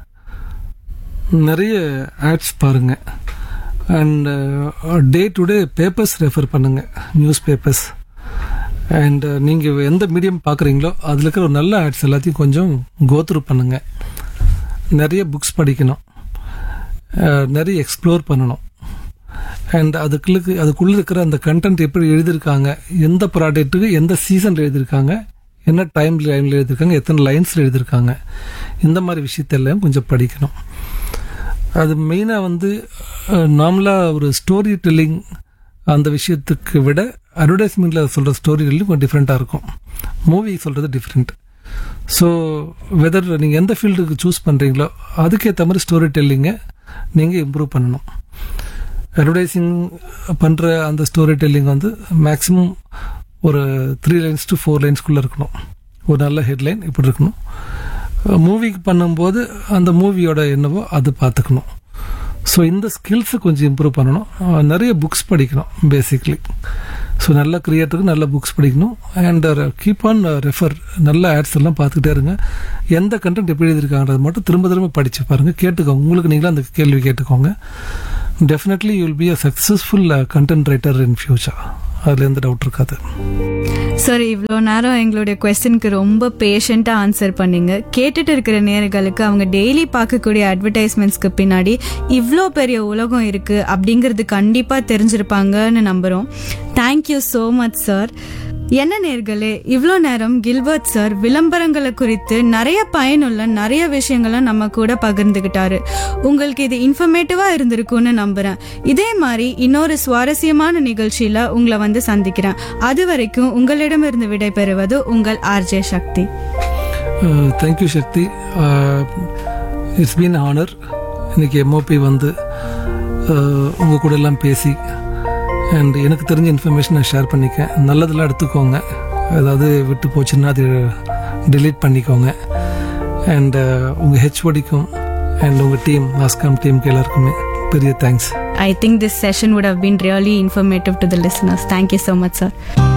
நிறைய ads பாருங்க and day to day papers refer பண்ணுங்க newspapers and நீங்கள் எந்த medium பார்க்குறீங்களோ அதில் இருக்கிற ஒரு நல்ல ads எல்லாத்தையும் கொஞ்சம் கோத்ரூ பண்ணுங்க நிறைய புக்ஸ் படிக்கணும் அஹ், நிறைய எக்ஸ்ப்ளோர் பண்ணணும் அண்ட் அதுக்குள்ளுக்கு அதுக்குள்ள இருக்கிற அந்த கண்டென்ட் எப்படி எழுதியிருக்காங்க எந்த ப்ராடக்ட்டுக்கு எந்த சீசனில் எழுதியிருக்காங்க என்ன டைம் லைனில் எழுதியிருக்காங்க எத்தனை லைன்ஸில் எழுதியிருக்காங்க இந்த மாதிரி விஷயத்தெல்லாம் கொஞ்சம் படிக்கணும் அது மெயினாக வந்து நார்மலாக ஒரு ஸ்டோரி டெல்லிங் அந்த விஷயத்துக்கு விட அட்வர்டைஸ்மெண்ட்டில் சொல்கிற ஸ்டோரி டெல்லிங் கொஞ்சம் டிஃப்ரெண்ட்டாக இருக்கும் மூவி சொல்கிறது டிஃப்ரெண்ட் ஸோ வெதர் நீங்கள் எந்த ஃபீல்டுக்கு சூஸ் பண்ணுறீங்களோ அதுக்கேற்ற மாதிரி ஸ்டோரி டெல்லிங்கை நீங்கள் இம்ப்ரூவ் பண்ணணும் அட்வர்டைசிங் பண்ணுற அந்த ஸ்டோரி டெல்லிங் வந்து மேக்ஸிமம் ஒரு த்ரீ லைன்ஸ் டு ஃபோர் லைன்ஸ்குள்ளே இருக்கணும் ஒரு நல்ல ஹெட்லைன் இப்படி இருக்கணும் மூவிக்கு பண்ணும்போது அந்த மூவியோட என்னவோ அது பார்த்துக்கணும் ஸோ இந்த ஸ்கில்ஸை கொஞ்சம் இம்ப்ரூவ் பண்ணணும் அஹ் நிறைய புக்ஸ் படிக்கணும் பேசிக்லி ஸோ நல்ல கிரியேட்டருக்கு நல்ல புக்ஸ் படிக்கணும் அண்ட் கீப் ஆன் ரெஃபர் நல்ல ஆட்ஸ் எல்லாம் பார்த்துக்கிட்டே இருங்க எந்த கண்டென்ட் எப்படி எழுதியிருக்காங்கன்றது மட்டும் திரும்ப திரும்ப படித்து பாருங்கள் கேட்டுக்கோங்க உங்களுக்கு நீங்களே அந்த கேள்வி கேட்டுக்கோங்க definitely you will be a successful content writer in future அதில் எந்த டவுட் இருக்காது சார் இவ்வளோ நேரம் எங்களுடைய கொஸ்டினுக்கு ரொம்ப பேஷண்ட்டாக ஆன்சர் பண்ணீங்க கேட்டுட்டு இருக்கிற நேர்களுக்கு அவங்க டெய்லி பார்க்கக்கூடிய அட்வர்டைஸ்மெண்ட்ஸ்க்கு பின்னாடி இவ்வளோ பெரிய உலகம் இருக்கு அப்படிங்கிறது கண்டிப்பாக தெரிஞ்சிருப்பாங்கன்னு நம்புகிறோம் தேங்க்யூ ஸோ மச் சார் என்ன நேர்களே இவ்வளோ நேரம் கில்பர்ட் சார் விளம்பரங்களை குறித்து நிறைய பயனுள்ள நிறைய விஷயங்களை நம்ம கூட பகிர்ந்துகிட்டாரு உங்களுக்கு இது இன்ஃபர்மேட்டிவா இருந்திருக்கும்னு நம்புறேன் இதே மாதிரி இன்னொரு சுவாரஸ்யமான நிகழ்ச்சியில உங்களை வந்து சந்திக்கிறேன் அது வரைக்கும் உங்களிடமிருந்து விடைபெறுவது உங்கள் RJ Shakti thank you Shakti it's been honour இன்னைக்கு எம்ஓபி வந்து உங்கள் கூட எல்லாம் பேசி அண்ட் எனக்கு தெரிஞ்ச இன்ஃபர்மேஷன் நான் ஷேர் பண்ணிக்கேன் நல்லதெல்லாம் எடுத்துக்கோங்க ஏதாவது விட்டு போச்சுன்னா அது delete பண்ணிக்கோங்க அண்ட் உங்கள் ஹெச்ஓடிக்கும் அண்ட் உங்கள் டீம் மாஸ்காம் டீமுக்கு எல்லாருக்குமே பெரிய thanks I think this session would have been really informative to the listeners. Thank you so much, sir.